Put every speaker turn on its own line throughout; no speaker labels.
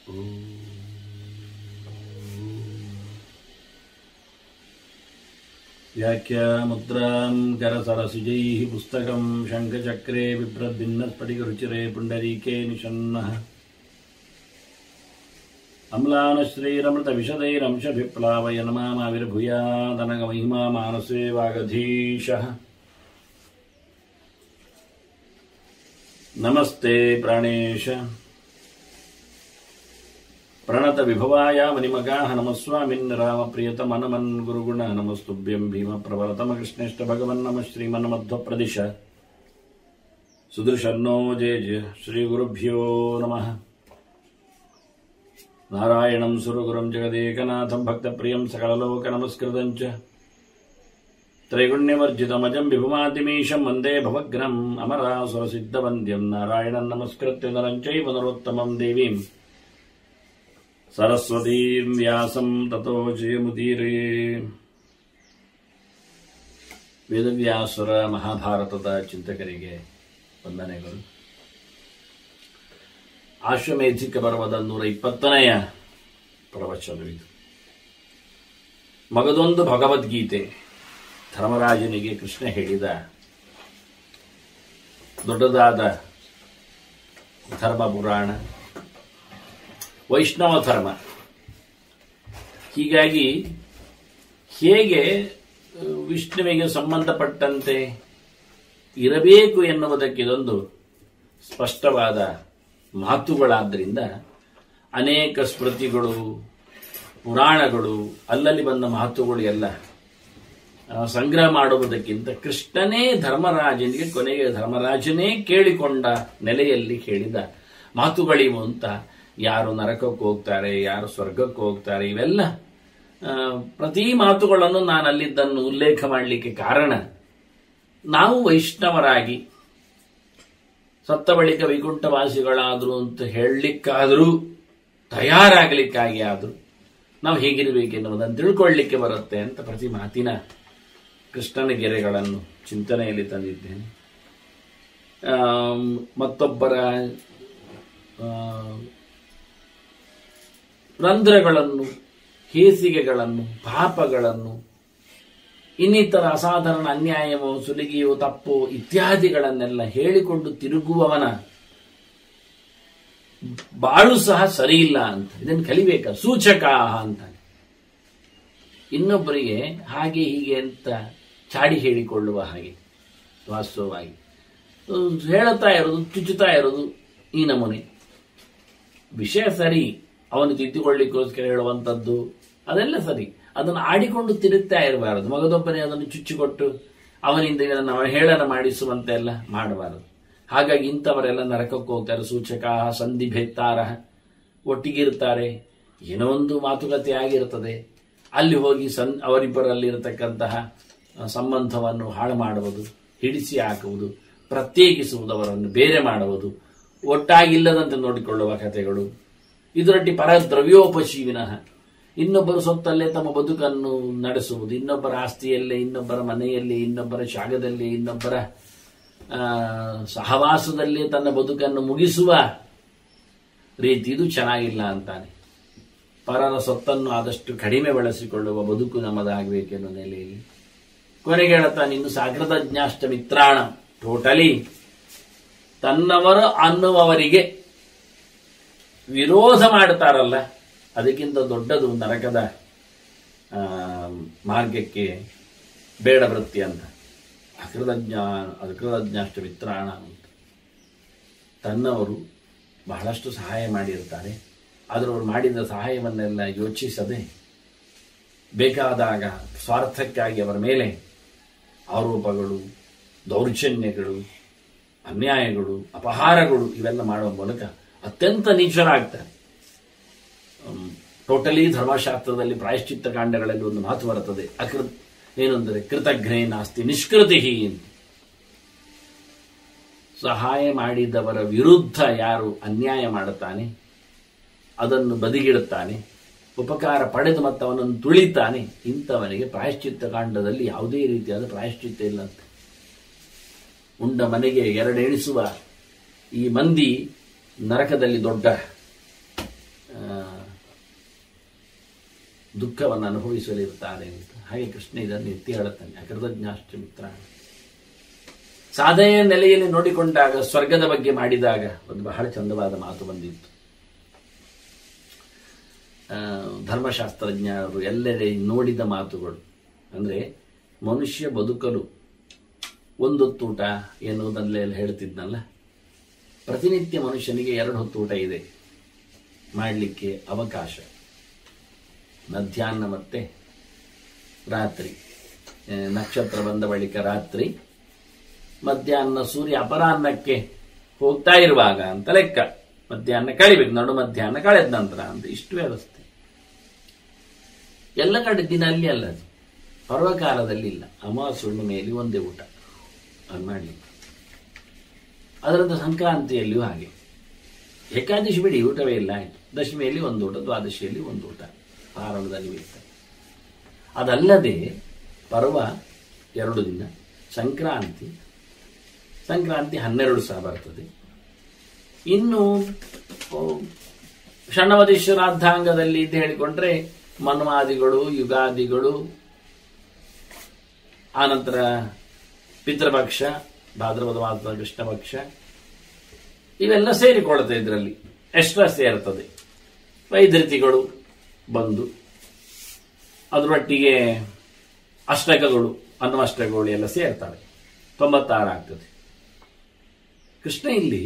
व्याख्यामुद्रां करसरसिजैः पुस्तकं शङ्खचक्रे बिभ्रद्भिन्नस्फटिकरुचिरे पुण्डरीके निषन्नः अम्लानश्रीरमृतविशदैरंशभिप्लावय नमामाविर्भूयादनगमहिमा मानसे वागधीशः नमस्ते प्राणेश ಪ್ರಣತ ವಿಭವಾಯ ಮನಿಮಗಾಹ ನಮಸ್ವಾಮಿನ್ ರಾಮ ಪ್ರಿಯತಮ ನಮನ್ ಗುರುಗುಣ ನಮಸ್ತುಭ್ಯಂ ಭೀಮ ಪ್ರಬಲತಮ ಕೃಷ್ಣೇಷ್ಟ ಭಗವನ್ ನಮ ಶ್ರೀಮನ್ ಮಧ್ವ ಪ್ರದಿಶ ಸುದೃಶನ್ನೋ ಜಯ ಜಯ ಶ್ರೀ ಗುರುಭ್ಯೋ ನಮಃ ನಾರಾಯಣಂ ಸುರಗುರುಂ ಜಗದೇಕನಾಥಂ ಭಕ್ತಪ್ರಿಯಂ ಸಕಲಲೋಕ ನಮಸ್ಕೃತಂ ಚ ತ್ರೈಗುಣ್ಯವರ್ಜಿತಮಜಂ ವಿಭುಮಾತಿಮೀಶಂ ವಂದೇ ಭವಗ್ರಂ ಅಮರಾಸುರಸಿದ್ಧವಂದ್ಯಂ ನಾರಾಯಣಂ ನಮಸ್ಕೃತ್ಯ ನರಂಚೈವ ನರೋತ್ತಮಂ ದೇವೀಂ ಸರಸ್ವತೀಂ ವ್ಯಾಸಂ ತಥೋ ಜಯಮುದೀರೇ ವೇದವ್ಯಾಸರ ಮಹಾಭಾರತದ ಚಿಂತಕರಿಗೆ ವಂದನೆಗಳು ಆಶ್ವಮೇಧಿಕ ಪರ್ವದ ನೂರ ಇಪ್ಪತ್ತನೆಯ ಪ್ರವಚನವಿದು ಮಗದೊಂದು ಭಗವದ್ಗೀತೆ ಧರ್ಮರಾಜನಿಗೆ ಕೃಷ್ಣ ಹೇಳಿದ ದೊಡ್ಡದಾದ ಧರ್ಮ ಪುರಾಣ ವೈಷ್ಣವ ಧರ್ಮ ಹೀಗಾಗಿ ಹೇಗೆ ವಿಷ್ಣುವಿಗೆ ಸಂಬಂಧಪಟ್ಟಂತೆ ಇರಬೇಕು ಎನ್ನುವುದಕ್ಕೆ ಇದೊಂದು ಸ್ಪಷ್ಟವಾದ ಮಾತುಗಳಾದ್ದರಿಂದ ಅನೇಕ ಸ್ಮೃತಿಗಳು ಪುರಾಣಗಳು ಅಲ್ಲಲ್ಲಿ ಬಂದ ಮಾತುಗಳು ಎಲ್ಲ ಸಂಗ್ರಹ ಮಾಡುವುದಕ್ಕಿಂತ ಕೃಷ್ಣನೇ ಧರ್ಮರಾಜನಿಗೆ ಕೊನೆಗೆ ಧರ್ಮರಾಜನೇ ಕೇಳಿಕೊಂಡ ನೆಲೆಯಲ್ಲಿ ಹೇಳಿದ ಮಾತುಗಳಿವು ಅಂತ ಯಾರು ನರಕಕ್ಕೆ ಹೋಗ್ತಾರೆ ಯಾರು ಸ್ವರ್ಗಕ್ಕೆ ಹೋಗ್ತಾರೆ ಇವೆಲ್ಲ ಪ್ರತಿ ಮಾತುಗಳನ್ನು ನಾನು ಅಲ್ಲಿದ್ದನ್ನು ಉಲ್ಲೇಖ ಮಾಡಲಿಕ್ಕೆ ಕಾರಣ ನಾವು ವೈಷ್ಣವರಾಗಿ ಸತ್ತ ಬಳಿಕ ವೈಕುಂಠವಾಸಿಗಳಾದ್ರು ಅಂತ ಹೇಳಲಿಕ್ಕಾದರೂ ತಯಾರಾಗಲಿಕ್ಕಾಗಿ ಆದರೂ ನಾವು ಹೇಗಿರಬೇಕೆನ್ನುವುದನ್ನು ತಿಳ್ಕೊಳ್ಳಿಕ್ಕೆ ಬರುತ್ತೆ ಅಂತ ಪ್ರತಿ ಮಾತಿನ ಕೃಷ್ಣನ ಗೆರೆಗಳನ್ನು ಚಿಂತನೆಯಲ್ಲಿ ತಂದಿದ್ದೇನೆ ಮತ್ತೊಬ್ಬರ ರಂಧ್ರಗಳನ್ನು ಹೇಸಿಗೆಗಳನ್ನು ಪಾಪಗಳನ್ನು ಇನ್ನಿತರ ಅಸಾಧಾರಣ ಅನ್ಯಾಯವೋ ಸುಲಿಗೆಯೋ ತಪ್ಪು ಇತ್ಯಾದಿಗಳನ್ನೆಲ್ಲ ಹೇಳಿಕೊಂಡು ತಿರುಗುವವನ ಬಾಳು ಸಹ ಸರಿಯಿಲ್ಲ ಅಂತ ಇದನ್ನು ಕಲಿಬೇಕ ಸೂಚಕ ಅಂತಾನೆ ಇನ್ನೊಬ್ಬರಿಗೆ ಹಾಗೆ ಹೀಗೆ ಅಂತ ಚಾಡಿ ಹೇಳಿಕೊಳ್ಳುವ ಹಾಗೆ ವಾಸ್ತವವಾಗಿ ಹೇಳುತ್ತಾ ಇರೋದು ಚುಚ್ಚುತ್ತಾ ಇರೋದು ಈ ನಮೂನೆ ವಿಷಯ ಸರಿ ಅವನು ತಿದ್ದುಕೊಳ್ಳಿಕ್ಕೋಸ್ಕರ ಹೇಳುವಂಥದ್ದು ಅದೆಲ್ಲ ಸರಿ ಅದನ್ನು ಆಡಿಕೊಂಡು ತಿರುಗ್ತಾ ಇರಬಾರದು ಮಗದೊಬ್ಬನೇ ಅದನ್ನು ಚುಚ್ಚಿಕೊಟ್ಟು ಅವನಿಂದ ಇದನ್ನು ಅವನ ಹೇಳನ ಮಾಡಿಸುವಂತೆ ಎಲ್ಲ ಮಾಡಬಾರದು ಹಾಗಾಗಿ ಇಂಥವರೆಲ್ಲ ನರಕಕ್ಕೆ ಹೋಗ್ತಾರೆ ಸೂಚಕ ಸಂಧಿ ಭೇತ್ತಾರ ಒಟ್ಟಿಗಿರ್ತಾರೆ ಏನೋ ಒಂದು ಮಾತುಕತೆ ಆಗಿರ್ತದೆ ಅಲ್ಲಿ ಹೋಗಿ ಸನ್ ಅವರಿಬ್ಬರಲ್ಲಿ ಇರತಕ್ಕಂತಹ ಸಂಬಂಧವನ್ನು ಹಾಳು ಮಾಡುವುದು ಹಿಡಿಸಿ ಹಾಕುವುದು ಪ್ರತ್ಯೇಕಿಸುವುದು ಅವರನ್ನು ಬೇರೆ ಮಾಡುವುದು ಒಟ್ಟಾಗಿಲ್ಲದಂತೆ ನೋಡಿಕೊಳ್ಳುವ ಕಥೆಗಳು ಇದರೊಟ್ಟಿ ಪರ ದ್ರವ್ಯೋಪಶೀವಿನಃ ಇನ್ನೊಬ್ಬರ ಸೊತ್ತಲ್ಲೇ ತಮ್ಮ ಬದುಕನ್ನು ನಡೆಸುವುದು ಇನ್ನೊಬ್ಬರ ಆಸ್ತಿಯಲ್ಲೇ ಇನ್ನೊಬ್ಬರ ಮನೆಯಲ್ಲಿ ಇನ್ನೊಬ್ಬರ ಶಾಗದಲ್ಲಿ ಇನ್ನೊಬ್ಬರ ಸಹವಾಸದಲ್ಲಿ ತನ್ನ ಬದುಕನ್ನು ಮುಗಿಸುವ ರೀತಿ ಇದು ಚೆನ್ನಾಗಿಲ್ಲ ಅಂತಾನೆ ಪರರ ಸೊತ್ತನ್ನು ಆದಷ್ಟು ಕಡಿಮೆ ಬಳಸಿಕೊಳ್ಳುವ ಬದುಕು ನಮ್ಮದಾಗಬೇಕೆನ್ನುವ ನೆಲೆಯಲ್ಲಿ ಕೊನೆಗೆ ಹೇಳ್ತಾನೆ ಇನ್ನು ಸಾಗರದ ಜ್ಞಾಷ್ಟ ಮಿತ್ರಾಣ ಟೋಟಲಿ ತನ್ನವರು ಅನ್ನುವವರಿಗೆ ವಿರೋಧ ಮಾಡ್ತಾರಲ್ಲ ಅದಕ್ಕಿಂತ ದೊಡ್ಡದು ನರಕದ ಮಾರ್ಗಕ್ಕೆ ಬೇಡ ವೃತ್ತಿ ಅಂತ ಅಕೃತಜ್ಞ ಅಕೃತಜ್ಞಾಷ್ಟ ಮಿತ್ರಾಣ ಅಂತ ತನ್ನವರು ಬಹಳಷ್ಟು ಸಹಾಯ ಮಾಡಿರ್ತಾರೆ ಆದರೆ ಅವರು ಮಾಡಿದ ಸಹಾಯವನ್ನೆಲ್ಲ ಯೋಚಿಸದೆ ಬೇಕಾದಾಗ ಸ್ವಾರ್ಥಕ್ಕಾಗಿ ಅವರ ಮೇಲೆ ಆರೋಪಗಳು ದೌರ್ಜನ್ಯಗಳು ಅನ್ಯಾಯಗಳು ಅಪಹಾರಗಳು ಇವೆಲ್ಲ ಮಾಡುವ ಮೂಲಕ ಅತ್ಯಂತ ನೀಚರಾಗ್ತಾರೆ ಟೋಟಲಿ ಧರ್ಮಶಾಸ್ತ್ರದಲ್ಲಿ ಪ್ರಾಯಶ್ಚಿತ್ತ ಕಾಂಡಗಳಲ್ಲಿ ಒಂದು ಮಾತು ಬರುತ್ತದೆ ಅಕೃತ್ ಏನಂದರೆ ಕೃತಜ್ಞೆ ನಾಸ್ತಿ ನಿಷ್ಕೃತಿ ಅಂತ ಸಹಾಯ ಮಾಡಿದವರ ವಿರುದ್ಧ ಯಾರು ಅನ್ಯಾಯ ಮಾಡುತ್ತಾನೆ ಅದನ್ನು ಬದಿಗಿಡುತ್ತಾನೆ ಉಪಕಾರ ಪಡೆದು ಮತ್ತು ಅವನನ್ನು ತುಳಿತಾನೆ ಇಂಥವನಿಗೆ ಪ್ರಾಯಶ್ಚಿತ್ತ ಕಾಂಡದಲ್ಲಿ ಯಾವುದೇ ರೀತಿಯಾದ ಪ್ರಾಯಶ್ಚಿತ್ತ ಇಲ್ಲಂತೆ ಉಂಡ ಮನೆಗೆ ಎರಡೆಣಿಸುವ ಈ ಮಂದಿ ನರಕದಲ್ಲಿ ದೊಡ್ಡ ಆ, ದುಃಖವನ್ನು ಅನುಭವಿಸಲಿರುತ್ತಾರೆ ಅಂತ ಹಾಗೆ ಕೃಷ್ಣ ಇದನ್ನು ಎತ್ತಿ ಹೇಳುತ್ತಾನೆ ಅಕೃತಜ್ಞಾಶ್ಚ ಮಿತ್ರ ಸಾಧನೆಯ ನೆಲೆಯಲ್ಲಿ ನೋಡಿಕೊಂಡಾಗ ಸ್ವರ್ಗದ ಬಗ್ಗೆ ಮಾಡಿದಾಗ ಒಂದು ಬಹಳ ಚಂದವಾದ ಮಾತು ಬಂದಿತ್ತು ಆ, ಧರ್ಮಶಾಸ್ತ್ರಜ್ಞರು ಎಲ್ಲೆಡೆ ನೋಡಿದ ಮಾತುಗಳು ಅಂದರೆ ಮನುಷ್ಯ ಬದುಕಲು ಒಂದೊತ್ತೂಟ ಎನ್ನುವುದನ್ನೆಲ್ಲ ಹೇಳ್ತಿದ್ನಲ್ಲ ಪ್ರತಿನಿತ್ಯ ಮನುಷ್ಯನಿಗೆ ಎರಡು ಹೊತ್ತು ಊಟ ಇದೆ ಮಾಡಲಿಕ್ಕೆ ಅವಕಾಶ ಮಧ್ಯಾಹ್ನ ಮತ್ತೆ ರಾತ್ರಿ ಆ, ನಕ್ಷತ್ರ ಬಂದ ಬಳಿಕ ರಾತ್ರಿ ಮಧ್ಯಾಹ್ನ ಸೂರ್ಯ ಅಪರಾಹ್ನಕ್ಕೆ ಹೋಗ್ತಾ ಇರುವಾಗ ಅಂತ ಲೆಕ್ಕ ಮಧ್ಯಾಹ್ನ ಕಳಿಬೇಕು ನಡು ಮಧ್ಯಾಹ್ನ ಕಳೆದ ನಂತರ ಅಂತ ಇಷ್ಟು ವ್ಯವಸ್ಥೆ ಎಲ್ಲ ಕಡೆ ದಿನ ಅಲ್ಲಿ ಅಲ್ಲ ಅದು ಪರ್ವಕಾಲದಲ್ಲಿ ಇಲ್ಲ ಅಮಾವಾಸ್ಯೆ ಹುಣ್ಣಿಮೆಯಲ್ಲಿ ಒಂದೇ ಊಟ ಅದು ಮಾಡಲಿಲ್ಲ ಅದರಂತ ಸಂಕ್ರಾಂತಿಯಲ್ಲಿಯೂ ಹಾಗೆ ಏಕಾದಶಿ ಬಿಡಿ ಊಟವೇ ಇಲ್ಲ ಆಯಿತು ದಶಮಿಯಲ್ಲಿ ಒಂದು ಊಟ ದ್ವಾದಶಿಯಲ್ಲಿ ಒಂದು ಊಟ ಆರಂಭದಲ್ಲಿ ಇರ್ತದೆ ಅದಲ್ಲದೆ ಪರ್ವ ಎರಡು ದಿನ ಸಂಕ್ರಾಂತಿ ಸಂಕ್ರಾಂತಿ ಹನ್ನೆರಡು ಸಹ ಬರ್ತದೆ ಇನ್ನು ಓ, ಷಣ್ಣವದೀಶ್ವರಾರ್ಧಾಂಗದಲ್ಲಿ ಅಂತ ಹೇಳಿಕೊಂಡ್ರೆ ಮನ್ವಾದಿಗಳು ಯುಗಾದಿಗಳು ಆನಂತರ ಪಿತೃಪಕ್ಷ ಭಾದ್ರಪದ ಮಾಸದ ಕೃಷ್ಣ ಪಕ್ಷ ಇವೆಲ್ಲ ಸೇರಿಕೊಳ್ಳುತ್ತೆ ಇದರಲ್ಲಿ ಎಕ್ಸ್ಟ್ರಾ ಸೇರ್ತದೆ ವೈದ್ಯತಿಗಳು ಬಂದು ಅದರೊಟ್ಟಿಗೆ ಅಷ್ಟಕಗಳು ಅನ್ನವಷ್ಟಕಗಳು ಎಲ್ಲ ಸೇರ್ತವೆ ತೊಂಬತ್ತಾರು ಆಗ್ತದೆ ಕೃಷ್ಣ ಇಲ್ಲಿ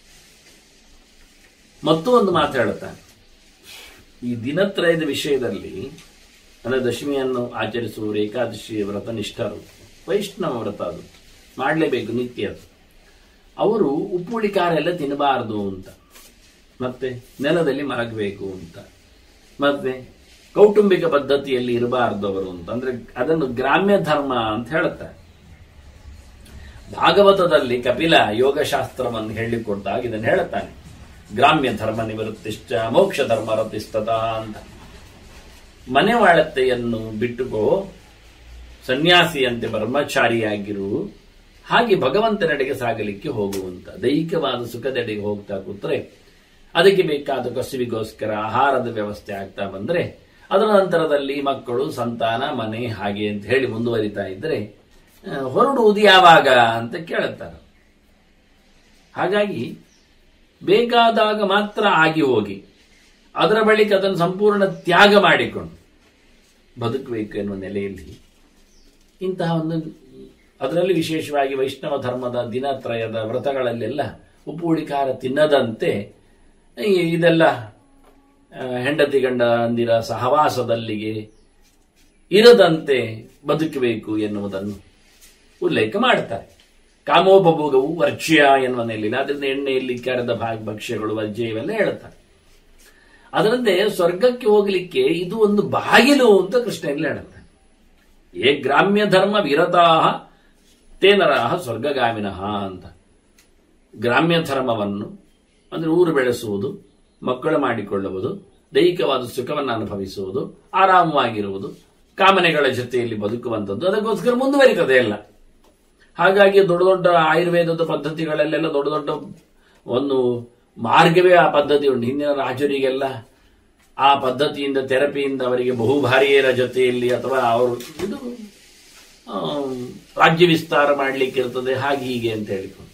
ಮತ್ತೂ ಒಂದು ಮಾತು ಹೇಳುತ್ತಾನೆ ಈ ದಿನತ್ರಯದ ವಿಷಯದಲ್ಲಿ ಅಂದರೆ ದಶಮಿಯನ್ನು ಆಚರಿಸುವವರು ಏಕಾದಶಿ ವ್ರತ ನಿಷ್ಠರು ವೈಷ್ಣವ ವ್ರತ ಅದು ಮಾಡಲೇಬೇಕು ನಿತ್ಯ ಅದು ಅವರು ಉಪ್ಪುಳಿ ಖಾರ ಎಲ್ಲ ತಿನ್ನಬಾರದು ಅಂತ ಮತ್ತೆ ನೆಲದಲ್ಲಿ ಮಲಗಬೇಕು ಅಂತ ಮತ್ತೆ ಕೌಟುಂಬಿಕ ಪದ್ಧತಿಯಲ್ಲಿ ಇರಬಾರದು ಅವರು ಅಂತ ಅಂದ್ರೆ ಅದನ್ನು ಗ್ರಾಮ್ಯ ಧರ್ಮ ಅಂತ ಹೇಳುತ್ತಾರೆ ಭಾಗವತದಲ್ಲಿ ಕಪಿಲ ಯೋಗಶಾಸ್ತ್ರವನ್ನು ಹೇಳಿಕೊಟ್ಟಾಗ ಇದನ್ನು ಹೇಳುತ್ತಾನೆ ಗ್ರಾಮ್ಯ ಧರ್ಮ ನಿವೃತ್ತಿಶ್ಚ ಮೋಕ್ಷ ಧರ್ಮ ರತಿಸ್ತದ ಅಂತ ಮನೆವಾಳತೆಯನ್ನು ಬಿಟ್ಟುಕೋ ಸನ್ಯಾಸಿಯಂತೆ ಬ್ರಹ್ಮಚಾರಿಯಾಗಿರು ಹಾಗೆ ಭಗವಂತನೆಡೆಗೆ ಸಾಗಲಿಕ್ಕೆ ಹೋಗುವಂತ ದೈಹಿಕವಾದ ಸುಖದೆಡೆಗೆ ಹೋಗ್ತಾ ಕೂತ್ರೆ ಅದಕ್ಕೆ ಬೇಕಾದ ಕಸುವಿಗೋಸ್ಕರ ಆಹಾರದ ವ್ಯವಸ್ಥೆ ಆಗ್ತಾ ಬಂದ್ರೆ ಅದರ ನಂತರದಲ್ಲಿ ಮಕ್ಕಳು ಸಂತಾನ ಮನೆ ಹಾಗೆ ಅಂತ ಹೇಳಿ ಮುಂದುವರಿತಾ ಇದ್ರೆ ಆ, ಹೊರಡುವುದು ಯಾವಾಗ ಅಂತ ಕೇಳುತ್ತಾರೆ ಹಾಗಾಗಿ ಬೇಕಾದಾಗ ಮಾತ್ರ ಆಗಿ ಹೋಗಿ ಅದರ ಬಳಿಕ ಅದನ್ನು ಸಂಪೂರ್ಣ ತ್ಯಾಗ ಮಾಡಿಕೊಂಡು ಬದುಕಬೇಕು ಎನ್ನುವ ನೆಲೆಯಲ್ಲಿ ಇಂತಹ ಒಂದು ಅದರಲ್ಲಿ ವಿಶೇಷವಾಗಿ ವೈಷ್ಣವ ಧರ್ಮದ ದಿನತ್ರಯದ ವ್ರತಗಳಲ್ಲೆಲ್ಲ ಉಪ್ಪು ಹುಳಿಕಾರ ತಿನ್ನದಂತೆ ಈ ಇದೆಲ್ಲ ಆ, ಹೆಂಡತಿ ಗಂಡಂದಿರ ಸಹವಾಸದಲ್ಲಿಗೆ ಇರದಂತೆ ಬದುಕಬೇಕು ಎನ್ನುವುದನ್ನು ಉಲ್ಲೇಖ ಮಾಡ್ತಾರೆ ಕಾಮೋಪಭೋಗವು ವರ್ಜ್ಯ ಎನ್ನುವ ನೆಲೆಯಲ್ಲಿ ಅದರಿಂದ ಎಣ್ಣೆಯಲ್ಲಿ ಕರೆದ ಭಾಗ ಭಕ್ಷ್ಯಗಳು ವರ್ಜ್ಯ ಇವೆಲ್ಲ ಹೇಳ್ತಾರೆ ಅದರಂತೆ ಸ್ವರ್ಗಕ್ಕೆ ಹೋಗಲಿಕ್ಕೆ ಇದು ಒಂದು ಬಾಗಿಲು ಅಂತ ಕೃಷ್ಣ ಇಲ್ಲಿ ಹೇಳುತ್ತಾನೆ ಏ ಗ್ರಾಮ್ಯ ಧರ್ಮ ವಿರತಾಹ ತೇನರಾಹ ಸ್ವರ್ಗಗಾಮಿನಃ ಅಂತ ಗ್ರಾಮ್ಯ ಧರ್ಮವನ್ನು ಅಂದ್ರೆ ಊರು ಬೆಳೆಸುವುದು ಮಕ್ಕಳು ಮಾಡಿಕೊಳ್ಳುವುದು ದೈಹಿಕವಾದ ಸುಖವನ್ನು ಅನುಭವಿಸುವುದು ಆರಾಮವಾಗಿರುವುದು ಕಾಮನೆಗಳ ಜೊತೆಯಲ್ಲಿ ಬದುಕುವಂಥದ್ದು ಅದಕ್ಕೋಸ್ಕರ ಮುಂದುವರಿತದೆ ಎಲ್ಲ ಹಾಗಾಗಿ ದೊಡ್ಡ ದೊಡ್ಡ ಆಯುರ್ವೇದದ ಪದ್ಧತಿಗಳಲ್ಲೆಲ್ಲ ದೊಡ್ಡ ದೊಡ್ಡ ಒಂದು ಮಾರ್ಗವೇ ಆ ಪದ್ಧತಿ ಉಂಟು ಹಿಂದಿನ ರಾಜರಿಗೆಲ್ಲ ಆ ಪದ್ಧತಿಯಿಂದ ಥೆರಪಿಯಿಂದ ಅವರಿಗೆ ಬಹುಭಾರಿಯರ ಜೊತೆಯಲ್ಲಿ ಅಥವಾ ಅವರು ಇದು ಆ, ರಾಜ್ಯ ವಿಸ್ತಾರ ಮಾಡಲಿಕ್ಕೆ ಇರ್ತದೆ ಹಾಗೆ ಹೀಗೆ ಅಂತ ಹೇಳಿಕೊಂಡು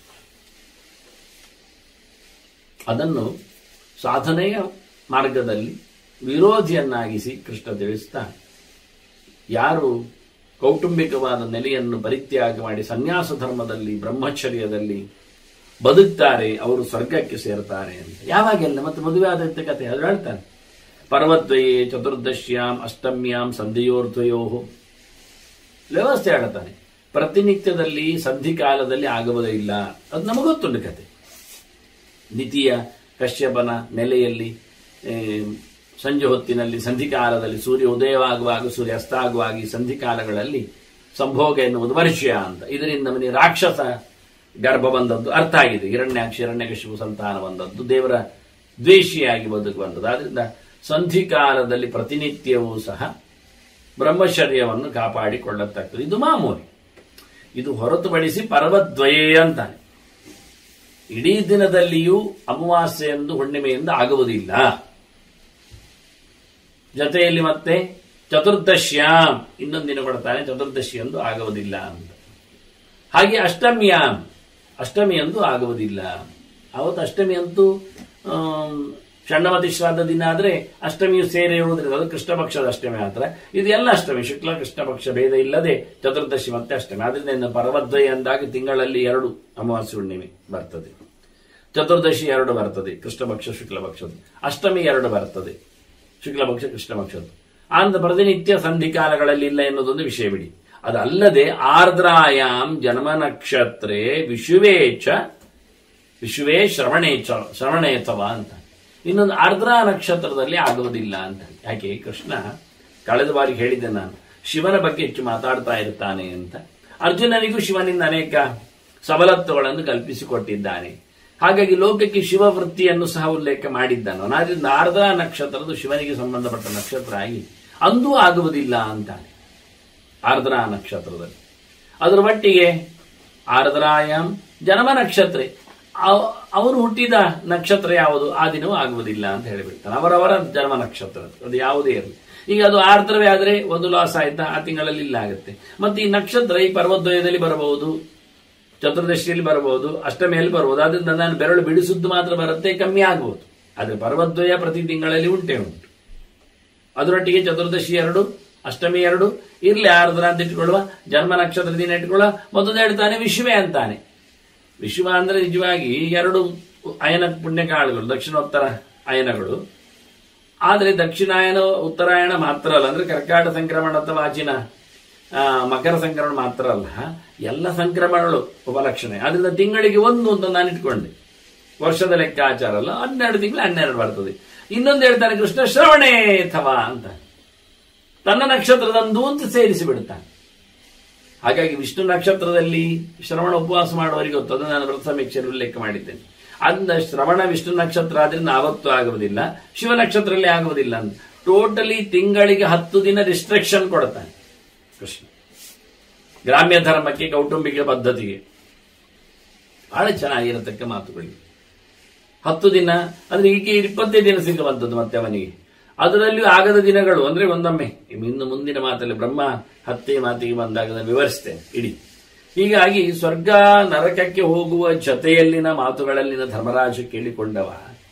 ಅದನ್ನು ಸಾಧನೆಯ ಮಾರ್ಗದಲ್ಲಿ ವಿರೋಧಿಯನ್ನಾಗಿಸಿ ಕೃಷ್ಣ ತಿಳಿಸ್ತಾನೆ ಯಾರು ಕೌಟುಂಬಿಕವಾದ ನೆಲೆಯನ್ನು ಪರಿತ್ಯಾಗ ಮಾಡಿ ಸನ್ಯಾಸ ಧರ್ಮದಲ್ಲಿ ಬ್ರಹ್ಮಚರ್ಯದಲ್ಲಿ ಬದುಕ್ತಾರೆ ಅವರು ಸ್ವರ್ಗಕ್ಕೆ ಸೇರ್ತಾರೆ ಅಂತ ಯಾವಾಗೆಲ್ಲ ಮತ್ತೆ ಮದುವೆ ಆದಂತೆ ಕತೆ ಅದು ಹೇಳ್ತಾನೆ ಪರ್ವದ್ವಯೇ ಚತುರ್ದಶ್ಯಾಂ ಅಷ್ಟಮ್ಯಾಂ ಸಂಧಿಯೋರ್ದ್ವಯೋ ವ್ಯವಸ್ಥೆ ಹೇಳ್ತಾನೆ ಪ್ರತಿನಿತ್ಯದಲ್ಲಿ ಸಂಧಿ ಕಾಲದಲ್ಲಿ ಆಗುವುದೇ ಇಲ್ಲ ಅದು ನಮಗೊತ್ತುಂಟು ಕತೆ ದ್ವಿತೀಯ ಕಶ್ಯಪನ ನೆಲೆಯಲ್ಲಿ ಏ, ಸಂಜೆ ಹೊತ್ತಿನಲ್ಲಿ ಸಂಧಿಕಾಲದಲ್ಲಿ ಸೂರ್ಯ ಉದಯವಾಗುವಾಗ ಸೂರ್ಯ ಅಸ್ತ ಆಗುವಾಗ ಈ ಸಂಧಿಕಾಲಗಳಲ್ಲಿ ಸಂಭೋಗ ಎನ್ನುವುದು ವರ್ಷ ಅಂತ ಇದರಿಂದ ಅವನಿಗೆ ರಾಕ್ಷಸ ಗರ್ಭ ಬಂದದ್ದು ಅರ್ಥ ಆಗಿದೆ ಹಿರಣ್ಯಾಕ್ಷ ಹಿರಣ್ಯಕಶಿಪು ಸಂತಾನ ಬಂದದ್ದು ದೇವರ ದ್ವೇಷಿಯಾಗಿ ಬದುಕುವಂಥದ್ದು ಆದ್ರಿಂದ ಸಂಧಿಕಾಲದಲ್ಲಿ ಪ್ರತಿನಿತ್ಯವೂ ಸಹ ಬ್ರಹ್ಮಚರ್ಯವನ್ನು ಕಾಪಾಡಿಕೊಳ್ಳತಕ್ಕದ್ದು ಇದು ಮಾಮೂಲಿ ಇದು ಹೊರತುಪಡಿಸಿ ಪರ್ವದ್ವಯೇ ಅಂತಾನೆ ಇಡೀ ದಿನದಲ್ಲಿಯೂ ಅಮಾವಾಸ್ಯೆಯಂದು ಹುಣ್ಣಿಮೆಯಿಂದ ಆಗುವುದಿಲ್ಲ ಜೊತೆಯಲ್ಲಿ ಮತ್ತೆ ಚತುರ್ದಶ್ಯಾಂ ಇನ್ನೊಂದಿನ ಕೊಡ್ತಾನೆ ಚತುರ್ದಶಿ ಎಂದು ಆಗುವುದಿಲ್ಲ ಅಂತ ಹಾಗೆ ಅಷ್ಟಮಿಯಾಂ ಅಷ್ಟಮಿ ಎಂದು ಆಗುವುದಿಲ್ಲ ಅವತ್ತು ಅಷ್ಟಮಿ ಅಂತೂ ಆಮ್, ಷಣ್ಣವತಿ ಶ್ರಾದ್ದ ದಿನ ಆದ್ರೆ ಅಷ್ಟಮಿಯು ಸೇರಿ ಇರುವುದರಿಂದ ಅದು ಕೃಷ್ಣ ಪಕ್ಷದ ಅಷ್ಟಮಿ ಮಾತ್ರ ಇದು ಎಲ್ಲ ಅಷ್ಟಮಿ ಶುಕ್ಲ ಕೃಷ್ಣ ಪಕ್ಷ ಭೇದ ಇಲ್ಲದೆ ಚತುರ್ದಶಿ ಮತ್ತೆ ಅಷ್ಟಮಿ ಆದ್ರಿಂದ ಇನ್ನು ಪರ್ವದ್ವಯ ಅಂದಾಗ ತಿಂಗಳಲ್ಲಿ ಎರಡು ಅಮಾವಾಸ್ಯ ಹುಣ್ಣಿಮೆ ಬರ್ತದೆ ಚತುರ್ದಶಿ ಎರಡು ಬರ್ತದೆ ಕೃಷ್ಣ ಪಕ್ಷ ಶುಕ್ಲ ಪಕ್ಷದ್ದು ಅಷ್ಟಮಿ ಎರಡು ಬರ್ತದೆ ಶುಕ್ಲ ಪಕ್ಷ ಕೃಷ್ಣ ಪಕ್ಷದ್ದು ಆನಂದ ಪ್ರತಿನಿತ್ಯ ಸಂಧಿಕಾಲಗಳಲ್ಲಿ ಇಲ್ಲ ಎನ್ನುವುದೊಂದು ವಿಷಯ ಬಿಡಿ ಅದಲ್ಲದೆ ಆರ್ದ್ರಾಯಾಮ್ ಜನ್ಮ ನಕ್ಷತ್ರೇ ವಿಶುವೇಚ ವಿಶ್ವೇ ಶ್ರವಣೇಚ ಶ್ರವಣೇತವ ಅಂತ ಇನ್ನೊಂದು ಆರ್ದ್ರ ನಕ್ಷತ್ರದಲ್ಲಿ ಆಗುವುದಿಲ್ಲ ಅಂತ ಯಾಕೆ ಕೃಷ್ಣ ಕಳೆದ ಬಾರಿ ಹೇಳಿದ್ದೆ ನಾನು ಶಿವನ ಬಗ್ಗೆ ಹೆಚ್ಚು ಮಾತಾಡ್ತಾ ಇರ್ತಾನೆ ಅಂತ ಅರ್ಜುನನಿಗೂ ಶಿವನಿಂದ ಅನೇಕ ಸವಲತ್ತುಗಳನ್ನು ಕಲ್ಪಿಸಿಕೊಟ್ಟಿದ್ದಾನೆ ಹಾಗಾಗಿ ಲೋಕಕ್ಕೆ ಶಿವ ವೃತ್ತಿಯನ್ನು ಸಹ ಉಲ್ಲೇಖ ಮಾಡಿದ್ದಾನು ಆದ್ದರಿಂದ ಆರ್ದ್ರ ನಕ್ಷತ್ರದ ಶಿವನಿಗೆ ಸಂಬಂಧಪಟ್ಟ ನಕ್ಷತ್ರ ಆಗಿ ಅಂದೂ ಆಗುವುದಿಲ್ಲ ಅಂತಾನೆ ಆರ್ದ್ರ ನಕ್ಷತ್ರದಲ್ಲಿ ಅದರ ಮಟ್ಟಿಗೆ ಆರ್ದ್ರಾಯಾಮ್ ಜನ್ಮ ನಕ್ಷತ್ರ ಅವ- ಅವನು ಹುಟ್ಟಿದ ನಕ್ಷತ್ರ ಯಾವುದು ಆ ದಿನವೂ ಆಗುವುದಿಲ್ಲ ಅಂತ ಹೇಳಿಬಿಡ್ತಾನೆ ಅವರವರ ಜನ್ಮ ನಕ್ಷತ್ರ ಅದು ಯಾವುದೇ ಇರಲಿ ಈಗ ಅದು ಆರ್ದ್ರವೇ ಆದ್ರೆ ಒಂದು ಲಾಸ್ ಆಯ್ತಾ ಆ ತಿಂಗಳಲ್ಲಿ ಇಲ್ಲ ಆಗುತ್ತೆ ಮತ್ತೆ ಈ ನಕ್ಷತ್ರ ಈ ಪರ್ವದ್ವಯದಲ್ಲಿ ಬರಬಹುದು ಚತುರ್ದಶಿಯಲ್ಲಿ ಬರಬಹುದು ಅಷ್ಟಮಿಯಲ್ಲಿ ಬರಬಹುದು ಅದರಿಂದ ನಾನು ಬೆರಳು ಬಿಡಿಸುದ್ದು ಮಾತ್ರ ಬರುತ್ತೆ ಕಮ್ಮಿ ಆಗಬಹುದು ಆದ್ರೆ ಪರ್ವದ್ವಯ ಪ್ರತಿ ತಿಂಗಳಲ್ಲಿ ಉಂಟೇ ಉಂಟು ಅದರೊಟ್ಟಿಗೆ ಚತುರ್ದಶಿ ಎರಡು ಅಷ್ಟಮಿ ಎರಡು ಇರ್ಲಿ ಆರ್ದ್ರ ಅಂತ ಇಟ್ಕೊಳ್ಳುವ ಜನ್ಮ ನಕ್ಷತ್ರ ದಿನ ಇಟ್ಕೊಳ್ಳುವ ಮತ್ತೊಂದು ಹೇಳ್ತಾನೆ ವಿಶ್ವೇ ಅಂತಾನೆ ವಿಶ್ವ ಅಂದ್ರೆ ನಿಜವಾಗಿ ಎರಡು ಅಯನ ಪುಣ್ಯಕಾಳುಗಳು ದಕ್ಷಿಣೋತ್ತರ ಅಯನಗಳು ಆದರೆ ದಕ್ಷಿಣಾಯನ ಉತ್ತರಾಯಣ ಮಾತ್ರ ಅಲ್ಲ ಅಂದ್ರೆ ಕರ್ಕಾಟ ಸಂಕ್ರಮಣ ಅಥವಾ ಆಚಿನ ಆ, ಮಕರ ಸಂಕ್ರಮಣ ಮಾತ್ರ ಅಲ್ಲ ಎಲ್ಲ ಸಂಕ್ರಮಣಗಳು ಉಪಲಕ್ಷಣೆ ಆದ್ರಿಂದ ತಿಂಗಳಿಗೆ ಒಂದು ಅಂತ ನಾನು ಇಟ್ಕೊಂಡೆ ವರ್ಷದ ಲೆಕ್ಕಾಚಾರ ಅಲ್ಲ ಹನ್ನೆರಡು ತಿಂಗಳು ಹನ್ನೆರಡು ಬರ್ತದೆ ಇನ್ನೊಂದು ಹೇಳ್ತಾನೆ ಕೃಷ್ಣ ಶ್ರವಣೇ ಅಥವಾ ಅಂತ ತನ್ನ ನಕ್ಷತ್ರದಂದು ಅಂತ ಸೇರಿಸಿ ಬಿಡುತ್ತಾನೆ ಹಾಗಾಗಿ ವಿಷ್ಣು ನಕ್ಷತ್ರದಲ್ಲಿ ಶ್ರವಣ ಉಪವಾಸ ಮಾಡುವವರಿಗೆ ಗೊತ್ತು ಅದು ನಾನು ವ್ರತ ಸಮೀಕ್ಷೆಯಲ್ಲಿ ಉಲ್ಲೇಖ ಮಾಡಿದ್ದೇನೆ ಅಂದ ಶ್ರವಣ ವಿಷ್ಣು ನಕ್ಷತ್ರ ಆದ್ರಿಂದ ಆವತ್ತು ಆಗುವುದಿಲ್ಲ ಶಿವ ನಕ್ಷತ್ರದಲ್ಲಿ ಆಗುವುದಿಲ್ಲ ಅಂತ ಟೋಟಲಿ ತಿಂಗಳಿಗೆ ಹತ್ತು ದಿನ ರಿಸ್ಟ್ರಿಕ್ಷನ್ ಕೊಡ್ತಾನೆ ಕೃಷ್ಣ ಗ್ರಾಮ್ಯ ಧರ್ಮಕ್ಕೆ ಕೌಟುಂಬಿಕ ಪದ್ಧತಿಗೆ ಬಹಳ ಚೆನ್ನಾಗಿರತಕ್ಕ ಮಾತುಗಳಿಗೆ ಹತ್ತು ದಿನ ಅಂದ್ರೆ ಈಗ ಇಪ್ಪತ್ತೈದು ದಿನ ಸಿಗುವಂಥದ್ದು ಮತ್ತೆ ಅವನಿಗೆ ಅದರಲ್ಲಿಯೂ ಆಗದ ದಿನಗಳು ಅಂದ್ರೆ ಒಂದೊಮ್ಮೆ ಇನ್ನು ಮುಂದಿನ ಮಾತಲ್ಲಿ ಬ್ರಹ್ಮ ಹತ್ತೆ ಮಾತಿಗೆ ಬಂದಾಗ ಅದನ್ನು ವಿವರಿಸ್ತೇನೆ ಇಡೀ ಹೀಗಾಗಿ ಸ್ವರ್ಗ ನರಕಕ್ಕೆ ಹೋಗುವ ಜೊತೆಯಲ್ಲಿನ ಮಾತುಗಳಲ್ಲಿನ ಧರ್ಮರಾಜ ಕೇಳಿಕೊಂಡವ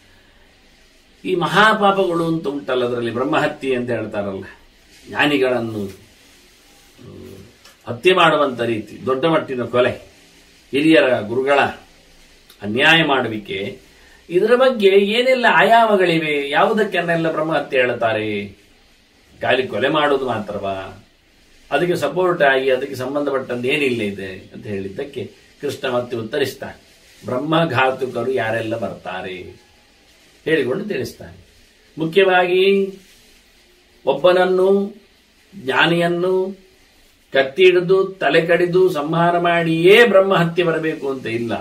ಈ ಮಹಾಪಾಪಗಳು ಅಂತ ಉಂಟಲ್ಲ ಅದರಲ್ಲಿ ಬ್ರಹ್ಮಹತ್ಯೆ ಅಂತ ಹೇಳ್ತಾರಲ್ಲ ಜ್ಞಾನಿಗಳನ್ನು ಹ್ಮ್, ಹತ್ಯೆ ಮಾಡುವಂತ ರೀತಿ ದೊಡ್ಡ ಮಟ್ಟಿನ ಕೊಲೆ ಹಿರಿಯರ ಗುರುಗಳ ಅನ್ಯಾಯ ಮಾಡುವಿಕೆ ಇದರ ಬಗ್ಗೆ ಏನೆಲ್ಲ ಆಯಾಮಗಳಿವೆ ಯಾವುದಕ್ಕೆನ್ನೆಲ್ಲ ಬ್ರಹ್ಮಹತ್ಯೆ ಹೇಳ್ತಾರೆ ಖಾಲಿ ಕೊಲೆ ಮಾಡೋದು ಮಾತ್ರವಾ ಅದಕ್ಕೆ ಸಪೋರ್ಟ್ ಆಗಿ ಅದಕ್ಕೆ ಸಂಬಂಧಪಟ್ಟಂತೆ ಏನಿಲ್ಲ ಇದೆ ಅಂತ ಹೇಳಿದ್ದಕ್ಕೆ ಕೃಷ್ಣ ಮತ್ತೆ ಉತ್ತರಿಸ್ತಾನೆ ಬ್ರಹ್ಮಘಾತುಕರು ಯಾರೆಲ್ಲ ಬರ್ತಾರೆ ಹೇಳಿಕೊಂಡು ತಿಳಿಸ್ತಾನೆ ಮುಖ್ಯವಾಗಿ ಒಬ್ಬನನ್ನು ಜ್ಞಾನಿಯನ್ನು ಕತ್ತಿ ಹಿಡಿದು ತಲೆ ಕಡಿದು ಸಂಹಾರ ಮಾಡಿಯೇ ಬ್ರಹ್ಮಹತ್ಯೆ ಬರಬೇಕು ಅಂತ ಇಲ್ಲ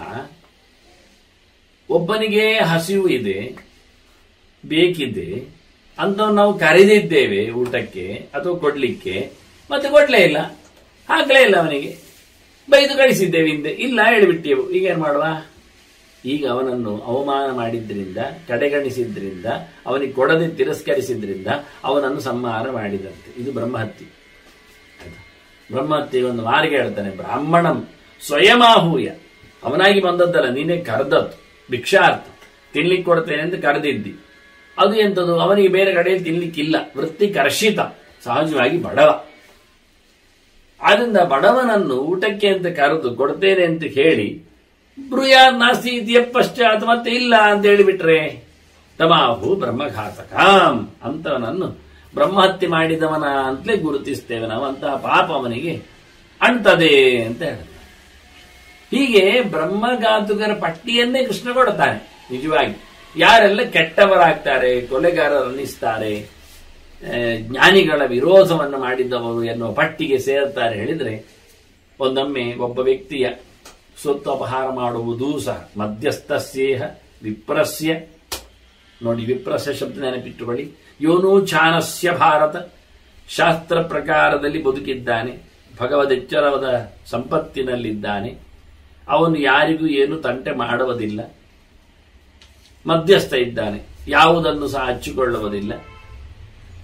ಒಬ್ಬನಿಗೆ ಹಸಿವು ಇದೆ ಬೇಕಿದೆ ಅಂತ ನಾವು ಕರೆದಿದ್ದೇವೆ ಊಟಕ್ಕೆ ಅಥವಾ ಕೊಡ್ಲಿಕ್ಕೆ ಮತ್ತೆ ಕೊಡ್ಲೇ ಇಲ್ಲ ಹಾಕ್ಲೇ ಇಲ್ಲ ಅವನಿಗೆ ಬೈದು ಕಳಿಸಿದ್ದೇವೆ ಹಿಂದೆ ಇಲ್ಲ ಹೇಳಿಬಿಟ್ಟೆವು ಈಗ ಏನ್ ಮಾಡುವ ಈಗ ಅವನನ್ನು ಅವಮಾನ ಮಾಡಿದ್ರಿಂದ ಕಡೆಗಣಿಸಿದ್ರಿಂದ ಅವನಿಗೆ ಕೊಡದೆ ತಿರಸ್ಕರಿಸಿದ್ರಿಂದ ಅವನನ್ನು ಸಂಹಾರ ಮಾಡಿದಂತೆ ಇದು ಬ್ರಹ್ಮಹತ್ಯೆ ಆಯ್ತಾ? ಬ್ರಹ್ಮಹತ್ಯೆಗೆ ಒಂದು ಮಾರ್ಗ ಹೇಳ್ತಾನೆ ಬ್ರಾಹ್ಮಣಂ ಸ್ವಯಮಾಹೂಯ ಅವನಾಗಿ ಬಂದದ್ದಲ್ಲ ನೀನೇ ಕರೆದದ್ದು ಭಿಕ್ಷಾರ್ಥ ತಿನ್ಲಿಕ್ಕೆ ಕೊಡ್ತೇನೆ ಅಂತ ಕರೆದಿದ್ದಿ ಅದು ಎಂತದು ಅವನಿಗೆ ಬೇರೆ ಕಡೆಯಲ್ಲಿ ತಿನ್ಲಿಕ್ಕಿಲ್ಲ ವೃತ್ತಿ ಕರ್ಷಿತ ಸಹಜವಾಗಿ ಬಡವ ಆದ್ರಿಂದ ಬಡವನನ್ನು ಊಟಕ್ಕೆ ಅಂತ ಕರೆದು ಕೊಡ್ತೇನೆ ಅಂತ ಹೇಳಿ ಬ್ರುಯಾ ನಾಸ್ತಿ ಇತಿಯ ಪಶ್ಚಾತ್ ಮತ್ತೆ ಇಲ್ಲ ಅಂತ ಹೇಳಿಬಿಟ್ರೆ ತಮಾಹು ಬ್ರಹ್ಮಘಾತಕಾಂ ಅಂತವನನ್ನು ಬ್ರಹ್ಮಹತ್ಯೆ ಮಾಡಿದವನ ಅಂತಲೇ ಗುರುತಿಸ್ತೇವೆ ನಾವು ಅಂತಹ ಪಾಪ ಅವನಿಗೆ ಅಂಟದೆ ಅಂತ ಹೇಳ್ತಾರೆ ಹೀಗೆ ಬ್ರಹ್ಮಘಾತುಕರ ಪಟ್ಟಿಯನ್ನೇ ಕೃಷ್ಣ ಕೊಡ್ತಾನೆ ನಿಜವಾಗಿ ಯಾರೆಲ್ಲ ಕೆಟ್ಟವರಾಗ್ತಾರೆ ಕೊಲೆಗಾರರನ್ನಿಸ್ತಾರೆ ಆ, ಜ್ಞಾನಿಗಳ ವಿರೋಧವನ್ನು ಮಾಡಿದವರು ಎನ್ನುವ ಪಟ್ಟಿಗೆ ಸೇರ್ತಾರೆ ಹೇಳಿದ್ರೆ ಒಂದೊಮ್ಮೆ ಒಬ್ಬ ವ್ಯಕ್ತಿಯ ಸ್ವತ್ತು ಅಪಹಾರ ಮಾಡುವುದೂ ಸಹ ಮಧ್ಯಸ್ಥಸ್ಯೇಹ ವಿಪ್ರಸ್ಯ ನೋಡಿ ವಿಪ್ರಸ್ಯ ಶಬ್ದ ನೆನಪಿಟ್ಟುಕೊಳ್ಳಿ ಯೋನೂ ಚಾನಸ್ಯ ಭಾರತ ಶಾಸ್ತ್ರ ಪ್ರಕಾರದಲ್ಲಿ ಬದುಕಿದ್ದಾನೆ ಭಗವದೆಚ್ಚರವಾದ ಸಂಪತ್ತಿನಲ್ಲಿದ್ದಾನೆ ಅವನು ಯಾರಿಗೂ ಏನು ತಂಟೆ ಮಾಡುವುದಿಲ್ಲ ಮಧ್ಯಸ್ಥ ಇದ್ದಾನೆ ಯಾವುದನ್ನು ಸಹ ಹಚ್ಚಿಕೊಳ್ಳುವುದಿಲ್ಲ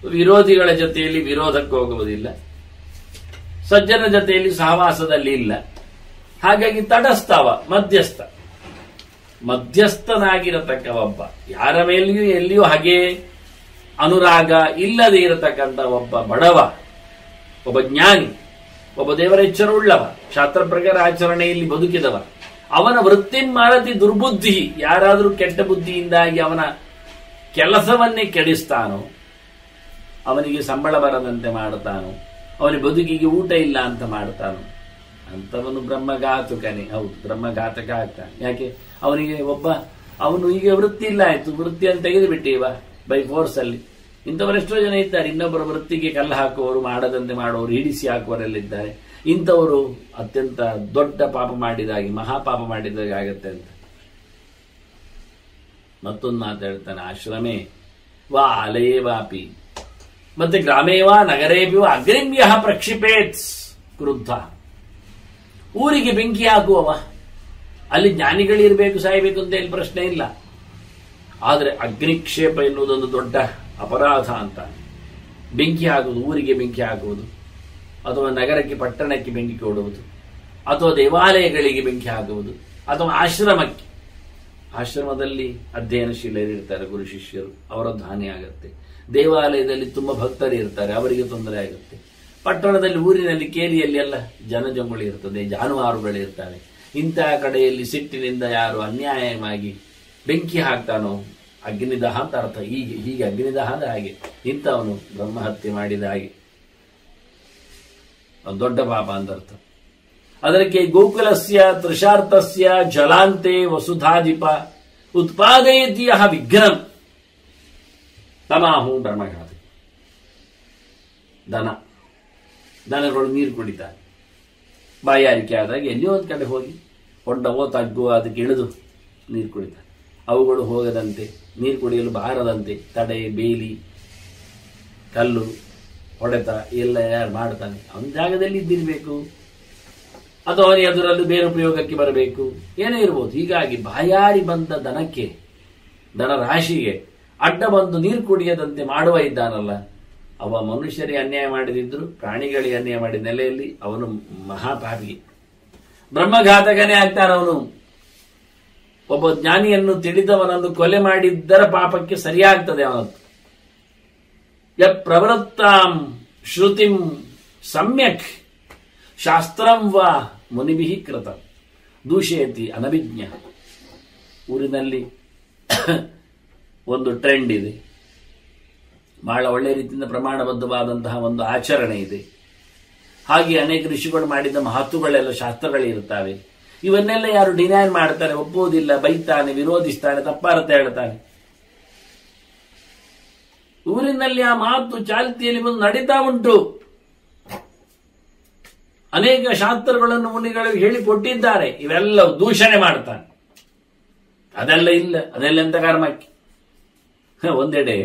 ವಿರೋಧಿಗಳ ಜೊತೆಯಲ್ಲಿ ವಿರೋಧಕ್ಕೆ ಹೋಗುವುದಿಲ್ಲ ಸಜ್ಜನ ಜೊತೆಯಲ್ಲಿ ಸಹವಾಸದಲ್ಲಿ ಇಲ್ಲ ಹಾಗಾಗಿ ತಟಸ್ಥವ ಮಧ್ಯಸ್ಥ ಮಧ್ಯಸ್ಥನಾಗಿರತಕ್ಕ ಒಬ್ಬ ಯಾರ ಮೇಲೆಯೂ ಎಲ್ಲಿಯೂ ಹಾಗೆ ಅನುರಾಗ ಇಲ್ಲದೆ ಇರತಕ್ಕಂಥ ಒಬ್ಬ ಬಡವ ಒಬ್ಬ ಜ್ಞಾನಿ ಒಬ್ಬ ದೇವರ ಎಚ್ಚರವುಳ್ಳವ ಶಾಸ್ತ್ರ ಪ್ರಕಾರ ಆಚರಣೆಯಲ್ಲಿ ಬದುಕಿದವ ಅವನ ವೃತ್ತಿ ಮಾಡತಿ ದುರ್ಬುದ್ಧಿ ಯಾರಾದರೂ ಕೆಟ್ಟ ಬುದ್ಧಿಯಿಂದಾಗಿ ಅವನ ಕೆಲಸವನ್ನೇ ಕೆಡಿಸ್ತಾನೋ ಅವನಿಗೆ ಸಂಬಳ ಬರದಂತೆ ಮಾಡುತ್ತಾನೋ ಅವನ ಬದುಕಿಗೆ ಊಟ ಇಲ್ಲ ಅಂತ ಮಾಡ್ತಾನೋ ಅಂತವನು ಬ್ರಹ್ಮಘಾತುಕನೇ ಹೌದು ಬ್ರಹ್ಮಘಾತಕ ಆಗ್ತಾನೆ ಯಾಕೆ ಅವನಿಗೆ ಒಬ್ಬ ಅವನು ಈಗ ವೃತ್ತಿ ಇಲ್ಲ ಆಯ್ತು ವೃತ್ತಿಯನ್ನು ತೆಗೆದು ಬಿಟ್ಟಿವ ಬೈ ಫೋರ್ಸ್ ಅಲ್ಲಿ ಇಂಥವರೆಷ್ಟೋ ಜನ ಇದ್ದಾರೆ ಇನ್ನೊಬ್ಬರ ವೃತ್ತಿಗೆ ಕಲ್ಲು ಹಾಕುವವರು ಮಾಡದಂತೆ ಮಾಡುವವರು ಹಿಡಿಸಿ ಹಾಕುವವರೆಲ್ಲ ಇದ್ದಾರೆ ಇಂಥವರು ಅತ್ಯಂತ ದೊಡ್ಡ ಪಾಪ ಮಾಡಿದಾಗಿ ಮಹಾಪಾಪ ಮಾಡಿದಾಗ ಆಗತ್ತೆ ಅಂತ ಮತ್ತೊಂದು ಮಾತಾಡ್ತಾನೆ ಆಶ್ರಮೇ ವಾ ಆಲಯೇ ವಾಪಿ ಮತ್ತೆ ಗ್ರಾಮೇ ವಾ ನಗರೇಪಿ ವಾ ಅಗ್ನಿಮ್ಯ ಪ್ರಕ್ಷಿಪೇತ್ ಕ್ರುದ್ಧ ಊರಿಗೆ ಬೆಂಕಿ ಹಾಕುವವ ಅಲ್ಲಿ ಜ್ಞಾನಿಗಳಿರ್ಬೇಕು ಸಾಯಬೇಕು ಅಂತ ಇಲ್ಲಿ ಪ್ರಶ್ನೆ ಇಲ್ಲ ಆದರೆ ಅಗ್ನಿಕ್ಷೇಪ ಎನ್ನುವುದೊಂದು ದೊಡ್ಡ ಅಪರಾಧ ಅಂತ ಬೆಂಕಿ ಹಾಕುವುದು ಊರಿಗೆ ಬೆಂಕಿ ಹಾಕುವುದು ಅಥವಾ ನಗರಕ್ಕೆ ಪಟ್ಟಣಕ್ಕೆ ಬೆಂಕಿ ಕೊಡುವುದು ಅಥವಾ ದೇವಾಲಯಗಳಿಗೆ ಬೆಂಕಿ ಹಾಕುವುದು ಅಥವಾ ಆಶ್ರಮಕ್ಕೆ ಆಶ್ರಮದಲ್ಲಿ ಅಧ್ಯಯನಶೀಲರಿರ್ತಾರೆ ಗುರು ಶಿಷ್ಯರು ಅವರದ್ದು ಹಾನಿ ಆಗುತ್ತೆ ದೇವಾಲಯದಲ್ಲಿ ತುಂಬ ಭಕ್ತರು ಇರ್ತಾರೆ ಅವರಿಗೆ ತೊಂದರೆ ಆಗುತ್ತೆ ಪಟ್ಟಣದಲ್ಲಿ ಊರಿನಲ್ಲಿ ಕೇರಿಯಲ್ಲಿ ಎಲ್ಲ ಜನಜಂಗುಳಿ ಇರ್ತದೆ ಜಾನುವಾರುಗಳಿರ್ತವೆ ಇಂತಹ ಕಡೆಯಲ್ಲಿ ಸಿಟ್ಟಿನಿಂದ ಯಾರು ಅನ್ಯಾಯವಾಗಿ ಬೆಂಕಿ ಹಾಕ್ತಾನೋ ಅಗ್ನಿದಹ ಅಂತ ಅರ್ಥ ಹೀಗೆ ಹೀಗೆ ಅಗ್ನಿದಹ ಅಂದ್ರೆ ಹಾಗೆ ಇಂಥವನು ಬ್ರಹ್ಮಹತ್ಯೆ ಮಾಡಿದ ಹಾಗೆ ಅದು ದೊಡ್ಡ ಪಾಪ ಅಂತ ಅರ್ಥ ಅದಕ್ಕೆ ಗೋಕುಲಸ್ಯ ತೃಷಾರ್ಥಸ್ಯ ಜಲಾಂತೆ ವಸುಧಾಧಿಪ ಉತ್ಪಾದಯತಿ ಯಹ ವಿಘ್ನಂ ತಮಾಹು ಬ್ರಹ್ಮಘಾತ ದನ ದನಗಳು ನೀರು ಕುಡಿತಾರೆ ಬಾಯಾರಿಕೆ ಆದಾಗ ಎಲ್ಲಿಯೋ ಒಂದು ಕಡೆ ಹೋಗಿ ಹೊಡ್ಡವೋ ತಗ್ಗೋ ಅದಕ್ಕೆ ಇಳಿದು ನೀರು ಕುಡಿತಾರೆ ಅವುಗಳು ಹೋಗದಂತೆ ನೀರು ಕುಡಿಯಲು ಬಾರದಂತೆ ತಡೆ ಬೇಲಿ ಕಲ್ಲು ಹೊಡೆತ ಎಲ್ಲ ಯಾರು ಮಾಡ್ತಾನೆ ಅವನ ಜಾಗದಲ್ಲಿ ಇದ್ದಿರಬೇಕು ಅಥವಾ ಅವನಿಗೆ ಅದರಲ್ಲಿ ಬೇರೆ ಉಪಯೋಗಕ್ಕೆ ಬರಬೇಕು ಏನೇ ಇರ್ಬೋದು ಹೀಗಾಗಿ ಬಾಯಾರಿ ಬಂದ ದನಕ್ಕೆ ದನ ರಾಶಿಗೆ ಅಡ್ಡ ಬಂದು ನೀರು ಕುಡಿಯದಂತೆ ಮಾಡುವ ಇದ್ದಾನಲ್ಲ ಅವ ಮನುಷ್ಯರಿಗೆ ಅನ್ಯಾಯ ಮಾಡಿದಿದ್ರು ಪ್ರಾಣಿಗಳಿಗೆ ಅನ್ಯಾಯ ಮಾಡಿದ ನೆಲೆಯಲ್ಲಿ ಅವನು ಮಹಾಪಾಪಿ ಬ್ರಹ್ಮಘಾತಕನೇ ಆಗ್ತಾನ ಅವನು ಒಬ್ಬ ಜ್ಞಾನಿಯನ್ನು ತಿಳಿದವನನ್ನು ಕೊಲೆ ಮಾಡಿದ್ದರ ಪಾಪಕ್ಕೆ ಸರಿಯಾಗ್ತದೆ ಅವನದ್ದು ಯ ಪ್ರವೃತ್ತಾಂ ಶ್ರುತಿಂ ಸಮ್ಯಕ್ ಶಾಸ್ತ್ರಂ ವಾ ಮುನಿಭಿ ಕೃತ ದೂಷಯತಿ ಅನಭಿಜ್ಞ ಊರಿನಲ್ಲಿ ಒಂದು ಟ್ರೆಂಡ್ ಇದೆ ಬಹಳ ಒಳ್ಳೆ ರೀತಿಯಿಂದ ಪ್ರಮಾಣಬದ್ಧವಾದಂತಹ ಒಂದು ಆಚರಣೆ ಇದೆ ಹಾಗೆ ಅನೇಕ ಋಷಿಗಳು ಮಾಡಿದ ಮಹತ್ವಗಳೆಲ್ಲ ಶಾಸ್ತ್ರಗಳಿರುತ್ತವೆ ಇವನ್ನೆಲ್ಲ ಯಾರು ಡಿನೈನ್ ಮಾಡ್ತಾರೆ ಒಪ್ಪುವುದಿಲ್ಲ ಬೈತಾನೆ ವಿರೋಧಿಸ್ತಾನೆ ತಪ್ಪಾರ್ಥ ಹೇಳ್ತಾನೆ ಊರಿನಲ್ಲಿ ಆ ಮಾತು ಚಾಲ್ತಿಯಲ್ಲಿ ಬಂದು ನಡೀತಾ ಉಂಟು ಅನೇಕ ಶಾಸ್ತ್ರಗಳನ್ನು ಮುನಿಗಳು ಹೇಳಿಕೊಟ್ಟಿದ್ದಾರೆ ಇವೆಲ್ಲ ದೂಷಣೆ ಮಾಡ್ತಾನೆ ಅದೆಲ್ಲ ಇಲ್ಲ ಅದೆಲ್ಲ ಎಂತ ಕರ್ಮಕ್ಕೆ ಒಂದೆಡೆ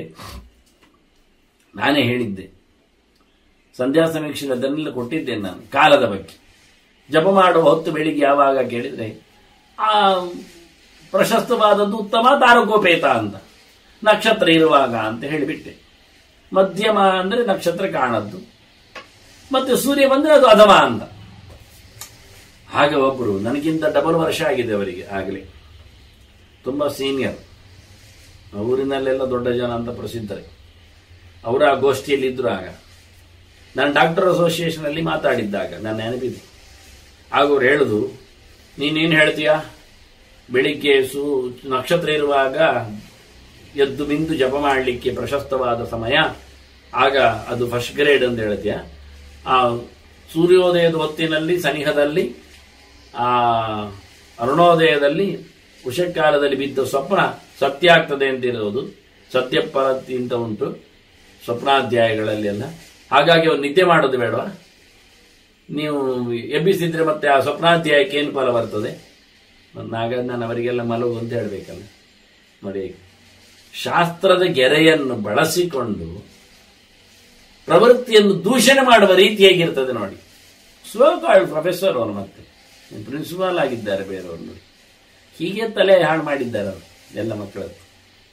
ನಾನೇ ಹೇಳಿದ್ದೆ ಸಂಧ್ಯಾ ಸಮೀಕ್ಷೆ ಅದನ್ನೆಲ್ಲ ಕೊಟ್ಟಿದ್ದೇನೆ ನಾನು ಕಾಲದ ಬಗ್ಗೆ ಜಪ ಮಾಡುವ ಹೊತ್ತು ಬೆಳಿಗ್ಗೆ ಯಾವಾಗ ಕೇಳಿದ್ರೆ ಆ ಪ್ರಶಸ್ತವಾದದ್ದು ಉತ್ತಮ ತಾರಕೋಪೇತ ಅಂತ ನಕ್ಷತ್ರ ಇರುವಾಗ ಅಂತ ಹೇಳಿಬಿಟ್ಟೆ ಮಧ್ಯಮ ಅಂದ್ರೆ ನಕ್ಷತ್ರ ಕಾಣದ್ದು ಮತ್ತೆ ಸೂರ್ಯ ಬಂದ್ರೆ ಅದು ಅಧಮ ಅಂತ ಹಾಗೆ ಒಬ್ಬರು ನನಗಿಂತ ಡಬಲ್ ವರ್ಷ ಆಗಿದೆ ಅವರಿಗೆ ಆಗಲೇ ತುಂಬಾ ಸೀನಿಯರ್ ಊರಿನಲ್ಲೆಲ್ಲ ದೊಡ್ಡ ಜನ ಅಂತ ಪ್ರಸಿದ್ಧರೇ ಅವರ ಆ ಗೋಷ್ಠಿಯಲ್ಲಿ ಇದ್ರು ಆಗ ನಾನು ಡಾಕ್ಟರ್ ಅಸೋಸಿಯೇಷನ್ ಅಲ್ಲಿ ಮಾತಾಡಿದ್ದಾಗ ನನ್ನ ನೆನಪಿದೆ ಆಗ ಅವ್ರು ಹೇಳುದು ನೀನೇನು ಹೇಳ್ತೀಯ ಬೆಳಿಗ್ಗೆ ಸು ನಕ್ಷತ್ರ ಇರುವಾಗ ಎದ್ದು ಮಿಂದು ಜಪ ಮಾಡಲಿಕ್ಕೆ ಪ್ರಶಸ್ತವಾದ ಸಮಯ ಆಗ ಅದು ಫಸ್ಟ್ ಗ್ರೇಡ್ ಅಂತ ಹೇಳ್ತೀಯ ಆ ಸೂರ್ಯೋದಯದ ಹೊತ್ತಿನಲ್ಲಿ ಸನಿಹದಲ್ಲಿ ಆ ಅರುಣೋದಯದಲ್ಲಿ ಉಷಕಾಲದಲ್ಲಿ ಬಿದ್ದ ಸ್ವಪ್ನ ಸತ್ಯ ಆಗ್ತದೆ ಅಂತ ಇರೋದು ಸತ್ಯಪರತಿ ಅಂತ ಉಂಟು ಸ್ವಪ್ನಾಧ್ಯಾಯಗಳಲ್ಲಿ ಎಲ್ಲ ಹಾಗಾಗಿ ಅವ್ರು ನಿದ್ದೆ ಮಾಡೋದು ಬೇಡವಾ ನೀವು ಎಬ್ಬಿಸಿದ್ರೆ ಮತ್ತೆ ಆ ಸ್ವಪ್ನಾಧ್ಯಾಯಕ್ಕೆ ಏನು ಫಲ ಬರ್ತದೆ ಹಾಗಾದ್ರೆ ನಾನು ಅವರಿಗೆಲ್ಲ ಮಲಗು ಅಂತ ಹೇಳಬೇಕಲ್ಲ ನೋಡಿ ಶಾಸ್ತ್ರದ ಗೆರೆಯನ್ನು ಬಳಸಿಕೊಂಡು ಪ್ರವೃತ್ತಿಯನ್ನು ದೂಷಣೆ ಮಾಡುವ ರೀತಿ ಹೇಗಿರ್ತದೆ ನೋಡಿ ಸ್ವಕಾಳ್ ಪ್ರೊಫೆಸರ್ ಅವರು ಮತ್ತೆ ಪ್ರಿನ್ಸಿಪಾಲ್ ಆಗಿದ್ದಾರೆ ಬೇರೆಯವರು ನೋಡಿ ಹೀಗೆ ತಲೆ ಹಾಳು ಮಾಡಿದ್ದಾರೆ ಅವರು ಎಲ್ಲ ಮಕ್ಕಳದ್ದು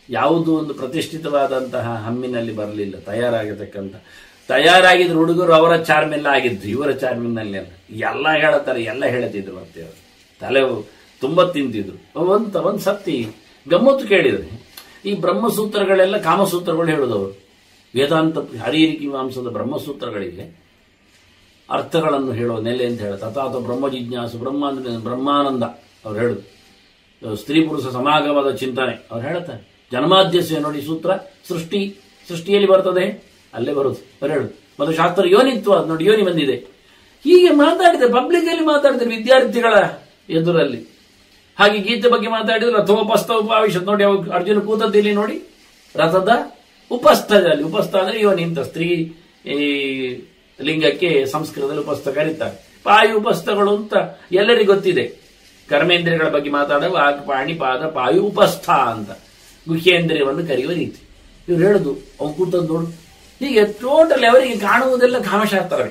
ಯಾವುದು ಒಂದು ಪ್ರತಿಷ್ಠಿತವಾದಂತಹ ಹಮ್ಮಿನಲ್ಲಿ ಬರಲಿಲ್ಲ ತಯಾರಾಗತಕ್ಕಂಥ ತಯಾರಾಗಿದ್ರು ಹುಡುಗರು ಅವರ ಚಾರ್ಮೆಲ್ಲ ಆಗಿದ್ರು ಇವರ ಚಾರ್ಮಿನಲ್ಲಿ ಅಲ್ಲ ಎಲ್ಲ ಹೇಳತ್ತಾರೆ ಎಲ್ಲ ಹೇಳತಿದ್ರು ಮತ್ತೆ ಅವರು ತಲೆ ತುಂಬ ತಿಂತಿದ್ರು ಒಂದು ಒಂದು ಸತ್ತಿ ಗಮ್ಮತ್ತು ಕೇಳಿದ್ರೆ ಈ ಬ್ರಹ್ಮಸೂತ್ರಗಳೆಲ್ಲ ಕಾಮಸೂತ್ರಗಳು ಹೇಳುದವರು ವೇದಾಂತ ಹರಿಯರಿಕಿ ಮಾಂಸದ ಬ್ರಹ್ಮಸೂತ್ರಗಳಿಗೆ ಅರ್ಥಗಳನ್ನು ಹೇಳೋ ನೆಲೆ ಅಂತ ಹೇಳ ತಥಾತ ಬ್ರಹ್ಮ ಜಿಜ್ಞಾಸು ಬ್ರಹ್ಮಾಂದ ಬ್ರಹ್ಮಾನಂದ ಅವ್ರು ಹೇಳುದು ಸ್ತ್ರೀ ಪುರುಷ ಸಮಾಗಮದ ಚಿಂತನೆ ಅವ್ರು ಹೇಳ್ತಾರೆ ಜನ್ಮಾದ್ಯಸ್ಯ ನೋಡಿ ಸೂತ್ರ ಸೃಷ್ಟಿ ಸೃಷ್ಟಿಯಲ್ಲಿ ಬರ್ತದೆ ಅಲ್ಲೇ ಬರುದು ಅವ್ರು ಹೇಳುದು ಮತ್ತು ಶಾಸ್ತ್ರ ಯೋನಿತ್ವ ಅದು ನೋಡಿ ಯೋನಿ ಬಂದಿದೆ ಹೀಗೆ ಮಾತಾಡಿದೆ ಪಬ್ಲಿಕ್ ಅಲ್ಲಿ ಮಾತಾಡಿದ್ರೆ ವಿದ್ಯಾರ್ಥಿಗಳ ಎದುರಲ್ಲಿ ಹಾಗೆ ಗೀತೆ ಬಗ್ಗೆ ಮಾತಾಡಿದ್ರೆ ರಥೋಪಸ್ಥ ಉಪಾವಿಷತ್ ನೋಡಿ ಅವಾಗ ಅರ್ಜುನ ಕೂತದ್ದಿಲ್ಲಿ ನೋಡಿ ರಥದ ಉಪಸ್ಥದಲ್ಲಿ ಉಪಸ್ಥ ಅಂದ್ರೆ ಇವನು ಇಂಥ ಸ್ತ್ರೀ ಈ ಲಿಂಗಕ್ಕೆ ಸಂಸ್ಕೃತದಲ್ಲಿ ಉಪಸ್ಥ ಕರೀತಾರೆ ಪಾಯು ಉಪಸ್ಥಗಳು ಅಂತ ಎಲ್ಲರಿಗೂ ಗೊತ್ತಿದೆ ಕರ್ಮೇಂದ್ರಿಯಗಳ ಬಗ್ಗೆ ಮಾತಾಡುವ ಆಗ್ ಪಾಣಿ ಪಾದ ಪಾಯು ಉಪಸ್ಥ ಅಂತ ಗುಹ್ಯೇಂದ್ರಿಯವನ್ನು ಕರೆಯುವ ರೀತಿ ಇವ್ರು ಹೇಳುದು ಅವ್ನು ಕೂತದ್ದು ನೋಡು ಹೀಗೆ ಟೋಟಲ್ ಅವರಿಗೆ ಕಾಣುವುದೆಲ್ಲ ಕಾಮಶಾಸ್ತ್ರವೇ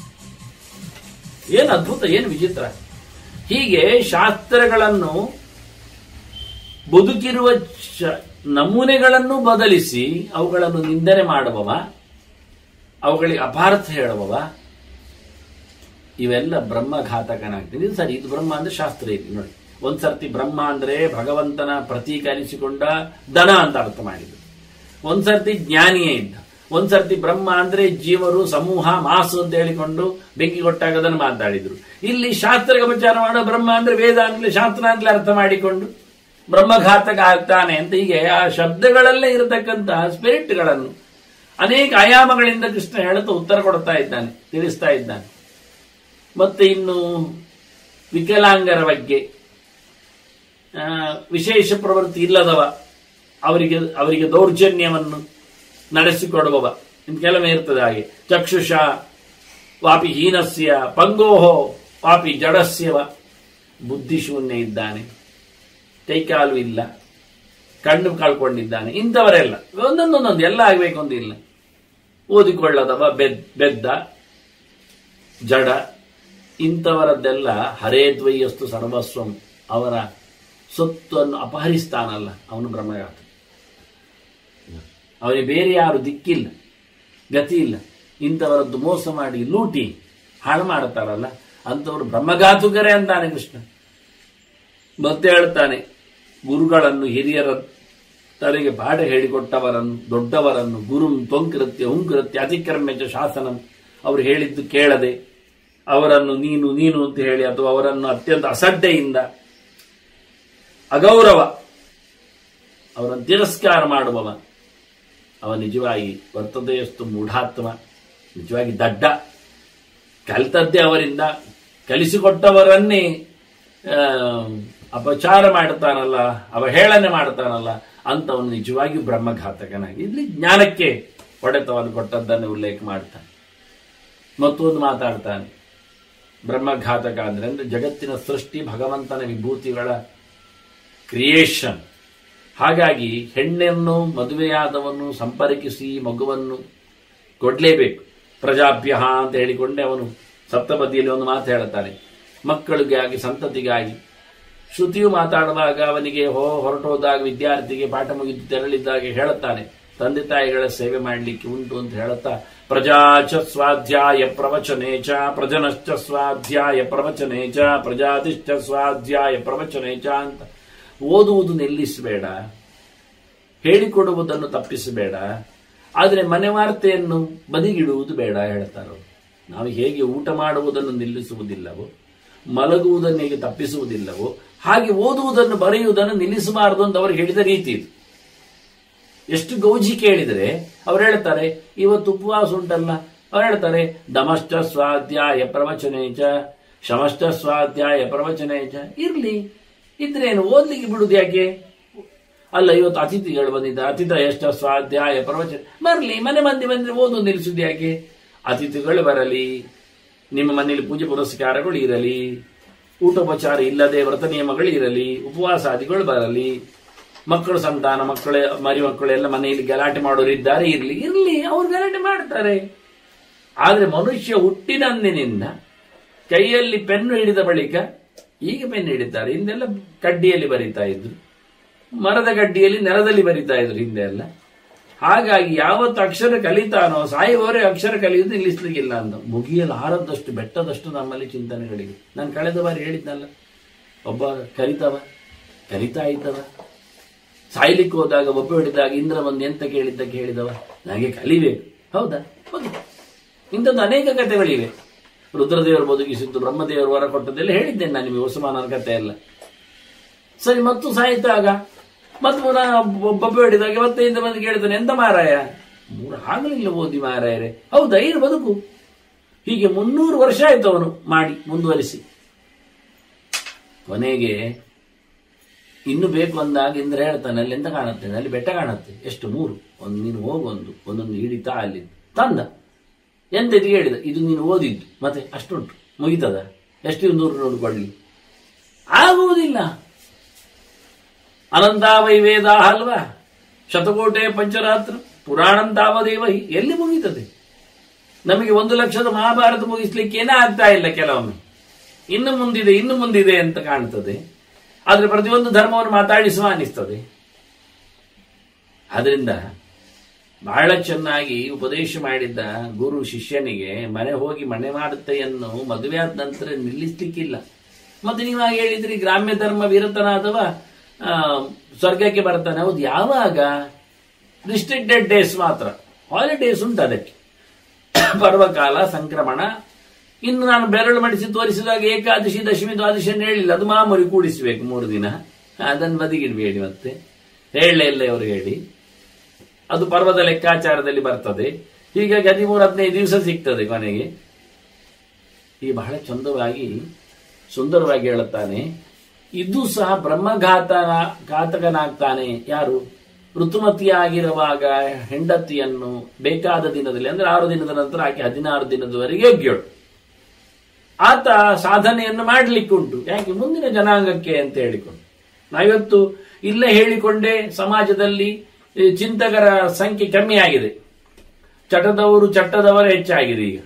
ಏನು ಅದ್ಭುತ ಏನು ವಿಚಿತ್ರ ಹೀಗೆ ಶಾಸ್ತ್ರಗಳನ್ನು ಬದುಕಿರುವ ಶ- ನಮೂನೆಗಳನ್ನು ಬದಲಿಸಿ ಅವುಗಳನ್ನು ನಿಂದನೆ ಮಾಡುವವ ಅವುಗಳಿಗೆ ಅಪಾರ್ಥ ಹೇಳುವವ ಇವೆಲ್ಲ ಬ್ರಹ್ಮಘಾತಕನಾಗ್ತದೆ ಇದು ಸರಿ ಇದು ಬ್ರಹ್ಮ ಅಂದ್ರೆ ಶಾಸ್ತ್ರ ಇದೆ ನೋಡಿ ಒಂದ್ಸರ್ತಿ ಬ್ರಹ್ಮ ಅಂದ್ರೆ ಭಗವಂತನ ಪ್ರತೀಕ ಅನಿಸಿಕೊಂಡ ದನ ಅಂತ ಅರ್ಥ ಮಾಡಿದ್ರು ಒಂದ್ಸರ್ತಿ ಜ್ಞಾನಿಯೇ ಇದ್ದ ಒಂದ್ಸರ್ತಿ ಬ್ರಹ್ಮ ಅಂದ್ರೆ ಜೀವರು ಸಮೂಹ ಮಾಸು ಅಂತ ಹೇಳಿಕೊಂಡು ಬೆಂಕಿ ಕೊಟ್ಟಾಗ ಅದನ್ನು ಮಾತಾಡಿದ್ರು ಇಲ್ಲಿ ಶಾಸ್ತ್ರ ವಿಚಾರ ಮಾಡೋ ಬ್ರಹ್ಮ ಅಂದ್ರೆ ವೇದ ಅಂದ್ರೆ ಶಾಸ್ತ್ರ ಅಂತಲೇ ಅರ್ಥ ಮಾಡಿಕೊಂಡು ಬ್ರಹ್ಮಘಾತಕ ಆಗ್ತಾನೆ ಅಂತ ಹೀಗೆ ಆ ಶಬ್ದಗಳಲ್ಲೇ ಇರತಕ್ಕಂತಹ ಸ್ಪಿರಿಟ್ಗಳನ್ನು ಅನೇಕ ಆಯಾಮಗಳಿಂದ ಕೃಷ್ಣ ಹೇಳುತ್ತಾ ಉತ್ತರ ಕೊಡ್ತಾ ಇದ್ದಾನೆ ತಿಳಿಸ್ತಾ ಇದ್ದಾನೆ ಮತ್ತೆ ಇನ್ನು ವಿಕಲಾಂಗರ ಬಗ್ಗೆ ಆ, ವಿಶೇಷ ಪ್ರವೃತ್ತಿ ಇಲ್ಲದವ ಅವರಿಗೆ ಅವರಿಗೆ ದೌರ್ಜನ್ಯವನ್ನು ನಡೆಸಿಕೊಡುವವ ಇನ್ನು ಕೆಲವೇ ಇರ್ತದೆ ಹಾಗೆ ಚಕ್ಷುಷ ವಾಪಿ ಹೀನಸ್ಯ ಪಂಗೋಹೋ ವಾಪಿ ಜಡಸ್ಯವ ಬುದ್ಧಿಶೂನ್ಯ ಇದ್ದಾನೆ ಕೈಕಾಲು ಇಲ್ಲ ಕಣ್ಣು ಕಳ್ಕೊಂಡಿದ್ದಾನೆ ಇಂಥವರೆಲ್ಲ ಒಂದೊಂದೊಂದೊಂದು ಎಲ್ಲ ಆಗಬೇಕು ಅಂತ ಇಲ್ಲ ಓದಿಕೊಳ್ಳದವ ಬೆದ್ ಬೆದ್ದ ಜಡ ಇಂಥವರದ್ದೆಲ್ಲ ಹರೇದ್ವಯ್ಯಸ್ತು ಸರ್ವಸ್ವಂ ಅವರ ಸೊತ್ತನ್ನು ಅಪಹರಿಸ್ತಾನಲ್ಲ ಅವನು ಬ್ರಹ್ಮಘಾತ ಅವನಿಗೆ ಬೇರೆ ಯಾರು ದಿಕ್ಕಿಲ್ಲ ಗತಿ ಇಲ್ಲ ಇಂಥವರದ್ದು ಮೋಸ ಮಾಡಿ ಲೂಟಿ ಹಾಳು ಮಾಡುತ್ತಾರಲ್ಲ ಅಂಥವರು ಬ್ರಹ್ಮಘಾತುಕರೇ ಅಂತಾನೆ ಕೃಷ್ಣ ಮತ್ತೆ ಹೇಳ್ತಾನೆ ಗುರುಗಳನ್ನು ಹಿರಿಯರ ತಲೆಗೆ ಪಾಠ ಹೇಳಿಕೊಟ್ಟವರನ್ನು ದೊಡ್ಡವರನ್ನು ಗುರುಂ ತ್ವಂಕೃತ್ಯ ಹುಂಕೃತ್ಯ ಅತಿಕ್ರಮ್ಯ ಶಾಸನಂ ಅವರು ಹೇಳಿದ್ದು ಕೇಳದೆ ಅವರನ್ನು ನೀನು ನೀನು ಅಂತ ಹೇಳಿ ಅಥವಾ ಅವರನ್ನು ಅತ್ಯಂತ ಅಸಡ್ಡೆಯಿಂದ ಅಗೌರವ ಅವರನ್ನು ತಿರಸ್ಕಾರ ಮಾಡುವವ ಅವ ನಿಜವಾಗಿ ವರ್ತದೆಯಷ್ಟು ಮೂಢಾತ್ಮ ನಿಜವಾಗಿ ದಡ್ಡ ಕಲಿತದ್ದೇ ಅವರಿಂದ ಕಲಿಸಿಕೊಟ್ಟವರನ್ನೇ ಆ, ಅಪಚಾರ ಮಾಡ್ತಾನಲ್ಲ ಅವಹೇಳನೆ ಮಾಡ್ತಾನಲ್ಲ ಅಂತವನು ನಿಜವಾಗಿಯೂ ಬ್ರಹ್ಮಘಾತಕನಾಗಿ ಇಲ್ಲಿ ಜ್ಞಾನಕ್ಕೆ ಹೊಡೆತವನ್ನು ಕೊಟ್ಟದ್ದನ್ನು ಉಲ್ಲೇಖ ಮಾಡ್ತಾನೆ ಮತ್ತೊಂದು ಮಾತಾಡ್ತಾನೆ ಬ್ರಹ್ಮಘಾತಕ ಅಂದ್ರೆ ಅಂದ್ರೆ ಜಗತ್ತಿನ ಸೃಷ್ಟಿ ಭಗವಂತನ ವಿಭೂತಿಗಳ ಕ್ರಿಯೇಷನ್ ಹಾಗಾಗಿ ಹೆಣ್ಣನ್ನು ಮದುವೆಯಾದವನು ಸಂಪರ್ಕಿಸಿ ಮಗುವನ್ನು ಕೊಡ್ಲೇಬೇಕು ಪ್ರಜಾಭ್ಯ ಅಂತ ಹೇಳಿಕೊಂಡೆ ಅವನು ಸಪ್ತಪದಿಯಲ್ಲಿ ಒಂದು ಮಾತು ಹೇಳುತ್ತಾನೆ ಮಕ್ಕಳಿಗಾಗಿ ಸಂತತಿಗಾಗಿ ಶ್ರುತಿಯು ಮಾತಾಡುವಾಗ ಅವನಿಗೆ ಹೋ ಹೊರಟೋದಾಗ ವಿದ್ಯಾರ್ಥಿಗೆ ಪಾಠ ಮುಗಿದು ತೆರಳಿದ್ದಾಗ ಹೇಳುತ್ತಾನೆ ತಂದೆ ತಾಯಿಗಳ ಸೇವೆ ಮಾಡಲಿಕ್ಕೆ ಉಂಟು ಅಂತ ಹೇಳುತ್ತಾ ಪ್ರಜಾಚ ಸ್ವಾಧ್ಯಾಯ ಪ್ರವಚನೆ ಚ ಪ್ರಜನಶ್ಚ ಸ್ವಾಧ್ಯಾಯ ಪ್ರವಚನೆ ಚ ಪ್ರಜಾತಿಶ್ಚ ಸ್ವಾಧ್ಯಾಯ ಪ್ರವಚನೆ ಚ ಅಂತ ಓದುವುದು ನಿಲ್ಲಿಸಬೇಡ ಹೇಳಿಕೊಡುವುದನ್ನು ತಪ್ಪಿಸಬೇಡ ಆದರೆ ಮನೆ ವಾರ್ತೆಯನ್ನು ಬದಿಗಿಡುವುದು ಬೇಡ ಹೇಳ್ತಾರೆ ಅವರು. ನಾವು ಹೇಗೆ ಊಟ ಮಾಡುವುದನ್ನು ನಿಲ್ಲಿಸುವುದಿಲ್ಲವೋ ಮಲಗುವುದನ್ನು ಹೇಗೆ ತಪ್ಪಿಸುವುದಿಲ್ಲವೋ ಹಾಗೆ ಓದುವುದನ್ನು ಬರೆಯುವುದನ್ನು ನಿಲ್ಲಿಸಬಾರದು ಅಂತ ಅವರು ಹೇಳಿದ ರೀತಿ ಇದು ಎಷ್ಟು ಗೌಜಿ ಕೇಳಿದರೆ ಅವ್ರು ಹೇಳ್ತಾರೆ ಇವತ್ತು ಉಪವಾಸ ಉಂಟಲ್ಲ ಅವ್ರು ಹೇಳ್ತಾರೆ ದಮಶ್ಚ ಸ್ವಾಧ್ಯಾಯ ಪ್ರವಚನೇಚ ಶಮಶ್ಚ ಸ್ವಾಧ್ಯಾಯ ಪ್ರವಚನೇಚ ಇರ್ಲಿ ಇದ್ರೇನು ಓದ್ಲಿಕ್ಕೆ ಬಿಡುದು ಯಾಕೆ ಅಲ್ಲ ಇವತ್ತು ಅತಿಥಿಗಳು ಬಂದಿದ್ದ ಅತಿಥ ಎಷ್ಟ ಸ್ವಾಧ್ಯಾಯ ಪ್ರವಚನ ಬರ್ಲಿ ಮನೆ ಮಂದಿ ಬಂದ್ರೆ ಓದು ನಿಲ್ಲಿಸುದು ಯಾಕೆ ಅತಿಥಿಗಳು ಬರಲಿ ನಿಮ್ಮ ಮನೆಯಲ್ಲಿ ಪೂಜೆ ಪುರಸ್ಕಾರಗಳು ಇರಲಿ ಊಟೋಪಚಾರ ಇಲ್ಲದೆ ವ್ರತ ನಿಯಮಗಳು ಇರಲಿ ಉಪವಾಸಾದಿಗಳು ಬರಲಿ ಮಕ್ಕಳು ಸಂತಾನ ಮಕ್ಕಳ ಮರಿ ಮಕ್ಕಳೆಲ್ಲ ಮನೆಯಲ್ಲಿ ಗಲಾಟೆ ಮಾಡೋರು ಇದ್ದಾರೆ ಇರ್ಲಿ ಇರ್ಲಿ ಅವ್ರು ಗಲಾಟೆ ಮಾಡ್ತಾರೆ ಆದ್ರೆ ಮನುಷ್ಯ ಹುಟ್ಟಿನಂದಿನಿಂದ ಕೈಯಲ್ಲಿ ಪೆನ್ನು ಹಿಡಿದ ಬಳಿಕ ಈಗ ಪೆನ್ ಹಿಡಿತಾರೆ ಹಿಂದೆಲ್ಲ ಕಡ್ಡಿಯಲ್ಲಿ ಬರೀತಾ ಇದ್ರು ಮರದ ಗಡ್ಡಿಯಲ್ಲಿ ನೆಲದಲ್ಲಿ ಬರಿತಾ ಇದ್ರು ಹಿಂದೆ ಎಲ್ಲ ಹಾಗಾಗಿ ಯಾವತ್ತು ಅಕ್ಷರ ಕಲಿತಾನೋ ಸಾಯುವವರೇ ಅಕ್ಷರ ಕಲಿಯುವುದು ನಿಲ್ಲಿಸ್ಲಿಕ್ಕಿಲ್ಲ ಅಂತ ಮುಗಿಯಲಾರದಷ್ಟು ಬೆಟ್ಟದಷ್ಟು ನಮ್ಮಲ್ಲಿ ಚಿಂತನೆಗಳಿವೆ ನಾನು ಕಳೆದ ಬಾರಿ ಹೇಳಿದ್ನಲ್ಲ ಒಬ್ಬ ಕಲಿತವ ಕಲಿತಾ ಇದ್ದವ ಸಾಯ್ಲಿಕ್ಕೆ ಹೋದಾಗ ಒಬ್ಬ ಹಿಡಿದಾಗ ಇಂದ್ರ ಬಂದು ಎಂತ ಕೇಳಿದ್ದ ಕೇಳಿದವ ನನಗೆ ಕಲಿಬೇಕು ಹೌದಾ ಹೋಗಿ ಇಂಥದ್ದು ಅನೇಕ ಕಥೆಗಳಿವೆ ರುದ್ರದೇವರು ಬದುಕಿಸಿದ್ದು ಬ್ರಹ್ಮದೇವರು ವರ ಕೊಟ್ಟದ್ದೆಲ್ಲ ಹೇಳಿದ್ದೇನೆ ನಾನು ನಿಮಗೆ ಉಸ್ಮಾನನ ಕಥೆ ಎಲ್ಲ ಸರಿ ಮತ್ತು ಸಾಯ್ತಾಗ ಮತ್ತು ಪುನಃ ಒಬ್ಬ ಹಿಡಿದಾಗ ಮತ್ತೆ ಇಂದ ಬಂದು ಕೇಳ್ತಾನೆ ಎಂತ ಮಾರಾಯ ಮೂರು ಆಗಲಿಲ್ಲ ಓದಿ ಮಾರಾಯರೇ ಹೌದಾ ಏನು ಬದುಕು ಹೀಗೆ ಮುನ್ನೂರು ವರ್ಷ ಆಯ್ತು ಅವನು ಮಾಡಿ ಮುಂದುವರಿಸಿ ಕೊನೆಗೆ ಇನ್ನು ಬೇಕು ಅಂದಾಗ ಇಂದ್ರ ಹೇಳ್ತಾನೆ ಅಲ್ಲಿ ಎಂತ ಕಾಣುತ್ತೆ ಅಲ್ಲಿ ಬೆಟ್ಟ ಕಾಣುತ್ತೆ ಎಷ್ಟು ಮೂರು ಒಂದು ನೀನು ಹೋಗೊಂದು ಒಂದೊಂದು ಹಿಡಿತಾ ಅಲ್ಲಿ ತಂದ ಎಂತ ಇದು ಹೇಳಿದ ಇದು ನೀನು ಓದಿದ್ದು ಮತ್ತೆ ಅಷ್ಟುಂಟು ಮುಗಿತದ ಎಷ್ಟು ನೂರು ನೋಡ್ಕೊಳ್ಳಿ ಆಗುವುದಿಲ್ಲ ಅನಂತಾವೈ ವೇದ ಅಲ್ವಾ ಶತಕೋಟೆ ಪಂಚರಾತ್ರ ಪುರಾಣಂತಾವದೇವ ಹಿ ಎಲ್ಲಿ ಮುಗೀತದೆ ನಮಗೆ ಒಂದು ಲಕ್ಷದ ಮಹಾಭಾರತ ಮುಗಿಸ್ಲಿಕ್ಕೆ ಏನೇ ಆಗ್ತಾ ಇಲ್ಲ ಕೆಲವೊಮ್ಮೆ ಇನ್ನು ಮುಂದಿದೆ ಇನ್ನು ಮುಂದಿದೆ ಅಂತ ಕಾಣ್ತದೆ ಆದ್ರೆ ಪ್ರತಿಯೊಂದು ಧರ್ಮವನ್ನು ಮಾತಾಡಿಸುವ ಅನಿಸ್ತದೆ ಆದ್ರಿಂದ ಬಹಳ ಚೆನ್ನಾಗಿ ಉಪದೇಶ ಮಾಡಿದ್ದ ಗುರು ಶಿಷ್ಯನಿಗೆ ಮನೆ ಹೋಗಿ ಮನೆ ಮಾಡುತ್ತೆಯನ್ನು ಮದುವೆ ಆದ ನಂತರ ನಿಲ್ಲಿಸ್ಲಿಕ್ಕಿಲ್ಲ ಮತ್ತೆ ನೀವಾಗ ಹೇಳಿದ್ರಿ ಗ್ರಾಮ್ಯ ಧರ್ಮ ವಿರತನಾದವ ಆ, ಸ್ವರ್ಗಕ್ಕೆ ಬರ್ತಾನೆ ಹೌದು ಯಾವಾಗ ರಿಸ್ಟ್ರಿಕ್ಟೆಡ್ ಡೇಸ್ ಮಾತ್ರ ಹಾಲಿಡೇಸ್ ಉಂಟು ಅದಕ್ಕೆ ಪರ್ವಕಾಲ ಸಂಕ್ರಮಣ ಇನ್ನು ನಾನು ಬೆರಳು ಮಡಿಸಿ ತೋರಿಸಿದಾಗ ಏಕಾದಶಿ ದಶಮಿ ದ್ವಾದಶಿ ಅಂತ ಹೇಳಿಲ್ಲ ಅದು ಮಾಮೂಲಿ ಕೂಡಿಸಬೇಕು ಮೂರು ದಿನ ಅದನ್ನು ಬದಿಗಿಡಬೇಡಿ ಮತ್ತೆ ಹೇಳಲೇ ಇಲ್ಲ ಇವರು ಹೇಳಿ ಅದು ಪರ್ವದ ಲೆಕ್ಕಾಚಾರದಲ್ಲಿ ಬರ್ತದೆ ಹೀಗಾಗಿ ಹದಿಮೂರು ಹದಿನೈದು ದಿವಸ ಸಿಗ್ತದೆ ಕೊನೆಗೆ ಈ ಬಹಳ ಚಂದವಾಗಿ ಸುಂದರವಾಗಿ ಹೇಳುತ್ತಾನೆ ಇದು ಸಹ ಬ್ರಹ್ಮಘಾತ ಘಾತಕನಾಗ್ತಾನೆ ಯಾರು ಋತುಮತಿಯಾಗಿರುವಾಗ ಹೆಂಡತಿಯನ್ನು ಬೇಕಾದ ದಿನದಲ್ಲಿ ಅಂದ್ರೆ ಆರು ದಿನದ ನಂತರ ಆಕೆ ಹದಿನಾರು ದಿನದವರೆಗೆ ಯೋಗ್ಯಳು ಆತ ಸಾಧನೆಯನ್ನು ಮಾಡಲಿಕ್ಕುಂಟು ಯಾಕೆ ಮುಂದಿನ ಜನಾಂಗಕ್ಕೆ ಅಂತ ಹೇಳಿಕೊಂಡು ನಾವಿವತ್ತು ಇಲ್ಲೇ ಹೇಳಿಕೊಂಡೇ ಸಮಾಜದಲ್ಲಿ ಈ ಚಿಂತಕರ ಸಂಖ್ಯೆ ಕಮ್ಮಿ ಆಗಿದೆ ಚಟದವರು ಚಟ್ಟದವರು ಹೆಚ್ಚಾಗಿದೆ ಈಗ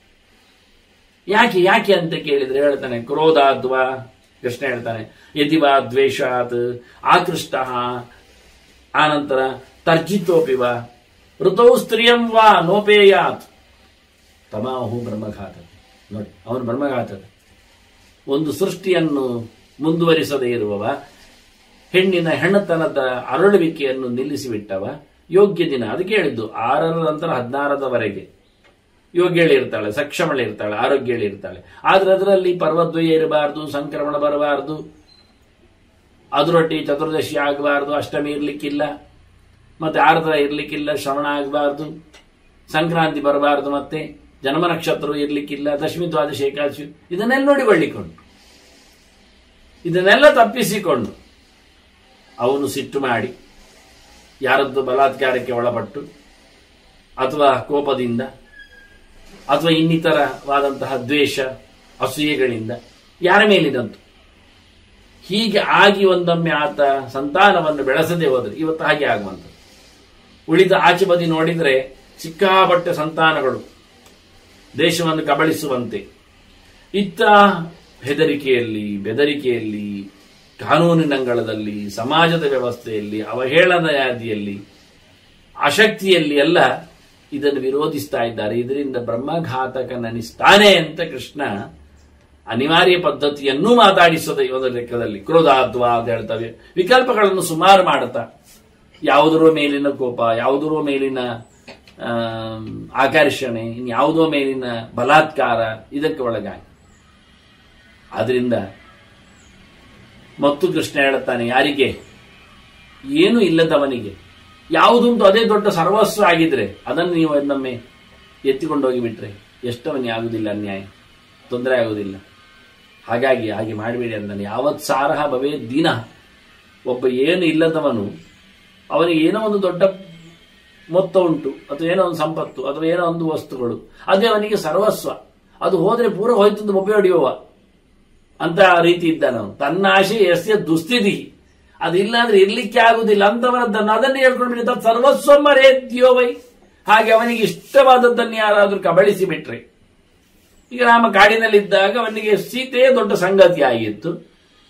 ಯಾಕೆ ಯಾಕೆ ಅಂತ ಕೇಳಿದ್ರೆ ಹೇಳ್ತಾನೆ ಕ್ರೋಧಾದ್ವಾ ಕೃಷ್ಣ ಹೇಳ್ತಾನೆ ಯದಿವಾ ದ್ವೇಷಾತ್ ಆಕೃಷ್ಟ ಆನಂತರ ತರ್ಜಿತೋಪಿ ವಾ ಋತೌ ಸ್ತ್ರಿಯಂ ವಾ ನೋಪೇಯಾತ್ ತಮಾಹು ಬ್ರಹ್ಮಘಾತ ನೋಡಿ ಅವನು ಬ್ರಹ್ಮಘಾತದ ಒಂದು ಸೃಷ್ಟಿಯನ್ನು ಮುಂದುವರಿಸದೇ ಇರುವವ ಹೆಣ್ಣಿನ ಹೆಣ್ಣತನದ ಅರಳುವಿಕೆಯನ್ನು ನಿಲ್ಲಿಸಿಬಿಟ್ಟವ ಯೋಗ್ಯ ದಿನ ಅದಕ್ಕೆ ಹೇಳಿದ್ದು ಆರರ ನಂತರ ಹದಿನಾರದವರೆಗೆ ಯೋಗ್ಯಳಿ ಇರ್ತಾಳೆ ಸಕ್ಷಮಳೆ ಇರ್ತಾಳೆ ಆರೋಗ್ಯಳಿ ಇರ್ತಾಳೆ ಆದ್ರೆ ಅದರಲ್ಲಿ ಪರ್ವದ್ವಯ ಇರಬಾರ್ದು ಸಂಕ್ರಮಣ ಬರಬಾರ್ದು ಅದರೊಟ್ಟಿ ಚತುರ್ದಶಿ ಆಗಬಾರ್ದು ಅಷ್ಟಮಿ ಇರ್ಲಿಕ್ಕಿಲ್ಲ ಮತ್ತೆ ಆರ್ದ್ರ ಇರ್ಲಿಕ್ಕಿಲ್ಲ ಶ್ರವಣ ಆಗಬಾರ್ದು ಸಂಕ್ರಾಂತಿ ಬರಬಾರ್ದು ಮತ್ತೆ ಜನ್ಮ ನಕ್ಷತ್ರ ಇರ್ಲಿಕ್ಕಿಲ್ಲ ದಶಮಿ ದ್ವಾದಶಿ ಏಕಾದಶಿ ಇದನ್ನೆಲ್ಲ ನೋಡಿಕೊಳ್ಳಿಕೊಂಡು ಇದನ್ನೆಲ್ಲ ತಪ್ಪಿಸಿಕೊಂಡು ಅವನು ಸಿಟ್ಟು ಮಾಡಿ ಯಾರದ್ದು ಬಲಾತ್ಕಾರಕ್ಕೆ ಒಳಪಟ್ಟು ಅಥವಾ ಕೋಪದಿಂದ ಅಥವಾ ಇನ್ನಿತರವಾದಂತಹ ದ್ವೇಷ ಅಸೂಯೆಗಳಿಂದ ಯಾರ ಮೇಲಿದಂತು ಹೀಗೆ ಆಗಿ ಒಂದೊಮ್ಮೆ ಆತ ಸಂತಾನವನ್ನು ಬೆಳೆಸದೆ ಹೋದ್ರೆ ಇವತ್ತು ಹಾಗೆ ಆಗುವಂಥದ್ದು ಉಳಿದ ಆಚೆ ಬದಿ ನೋಡಿದ್ರೆ ಸಿಕ್ಕಾಪಟ್ಟೆ ಸಂತಾನಗಳು ದೇಶವನ್ನು ಕಬಳಿಸುವಂತೆ ಇತ್ತ ಹೆದರಿಕೆಯಲ್ಲಿ ಬೆದರಿಕೆಯಲ್ಲಿ ಕಾನೂನಿನಂಗಳದಲ್ಲಿ ಸಮಾಜದ ವ್ಯವಸ್ಥೆಯಲ್ಲಿ ಅವಹೇಳನ ಯಾದಿಯಲ್ಲಿ ಅಶಕ್ತಿಯಲ್ಲಿ ಎಲ್ಲ ಇದನ್ನು ವಿರೋಧಿಸ್ತಾ ಇದ್ದಾರೆ ಇದರಿಂದ ಬ್ರಹ್ಮಘಾತಕನನಿಸ್ತಾನೆ ಅಂತ ಕೃಷ್ಣ ಅನಿವಾರ್ಯ ಪದ್ಧತಿಯನ್ನೂ ಮಾತಾಡಿಸೋದು ಇವರ ಲೆಕ್ಕದಲ್ಲಿ ಕ್ರೋಧಾದ್ವಾ ಅಂತ ಹೇಳ್ತವೆ ವಿಕಲ್ಪಗಳನ್ನು ಸುಮಾರು ಮಾಡುತ್ತಾ ಯಾವುದರೋ ಮೇಲಿನ ಕೋಪ ಯಾವುದರೋ ಮೇಲಿನ ಆಮ್, ಆಕರ್ಷಣೆ ಇನ್ಯಾವುದೋ ಮೇಲಿನ ಬಲಾತ್ಕಾರ ಇದಕ್ಕೆ ಒಳಗಾಗಿ ಆದ್ರಿಂದ ಮತ್ತು ಕೃಷ್ಣ ಹೇಳುತ್ತಾನೆ ಯಾರಿಗೆ ಏನು ಇಲ್ಲದವನಿಗೆ ಯಾವುದುಂಟು ಅದೇ ದೊಡ್ಡ ಸರ್ವಸ್ವ ಆಗಿದ್ರೆ ಅದನ್ನು ನೀವು ಇನ್ನೊಮ್ಮೆ ಎತ್ತಿಕೊಂಡೋಗಿ ಬಿಟ್ರೆ ಎಷ್ಟವನಿಗೆ ಆಗುದಿಲ್ಲ ಅನ್ಯಾಯ ತೊಂದರೆ ಆಗುವುದಿಲ್ಲ ಹಾಗಾಗಿ ಹಾಗೆ ಮಾಡಬೇಡಿ ಅಂದಾನೆ ಯಾವತ್ ಸಾರಹ ಭವೇ ದಿನ ಒಬ್ಬ ಏನು ಇಲ್ಲದವನು ಅವನಿಗೆ ಏನೋ ಒಂದು ದೊಡ್ಡ ಮೊತ್ತ ಉಂಟು ಅಥವಾ ಏನೋ ಒಂದು ಸಂಪತ್ತು ಅಥವಾ ಏನೋ ಒಂದು ವಸ್ತುಗಳು ಅದೇ ಅವನಿಗೆ ಸರ್ವಸ್ವ ಅದು ಹೋದ್ರೆ ಪೂರ ಹೋಯ್ತಂದು ಬೊಬ್ಬೆ ಹೊಡೆಯುವ ಅಂತ ರೀತಿ ಇದ್ದಾನೆ ಅವನು ತನ್ನ ಆಶೆ ಎಸ್ಯ ದುಸ್ಥಿತಿ ಅದಿಲ್ಲ ಅಂದ್ರೆ ಇರ್ಲಿಕ್ಕೆ ಆಗುದಿಲ್ಲ ಅಂತವರದ್ದನ್ನು ಅದನ್ನೇ ಹೇಳ್ಕೊಂಡು ಬಿಡಿ ತತ್ ಸರ್ವಸ್ವ ಮರೆಯದ್ಯೋ ವೈ ಹಾಗೆ ಅವನಿಗೆ ಇಷ್ಟವಾದದ್ದನ್ನು ಯಾರಾದ್ರೂ ಕಬಳಿಸಿ ಬಿಟ್ರೆ ಈಗ ರಾಮ ಕಾಡಿನಲ್ಲಿದ್ದಾಗ ಅವನಿಗೆ ಸೀತೆಯೇ ದೊಡ್ಡ ಸಂಗತಿ ಆಗಿತ್ತು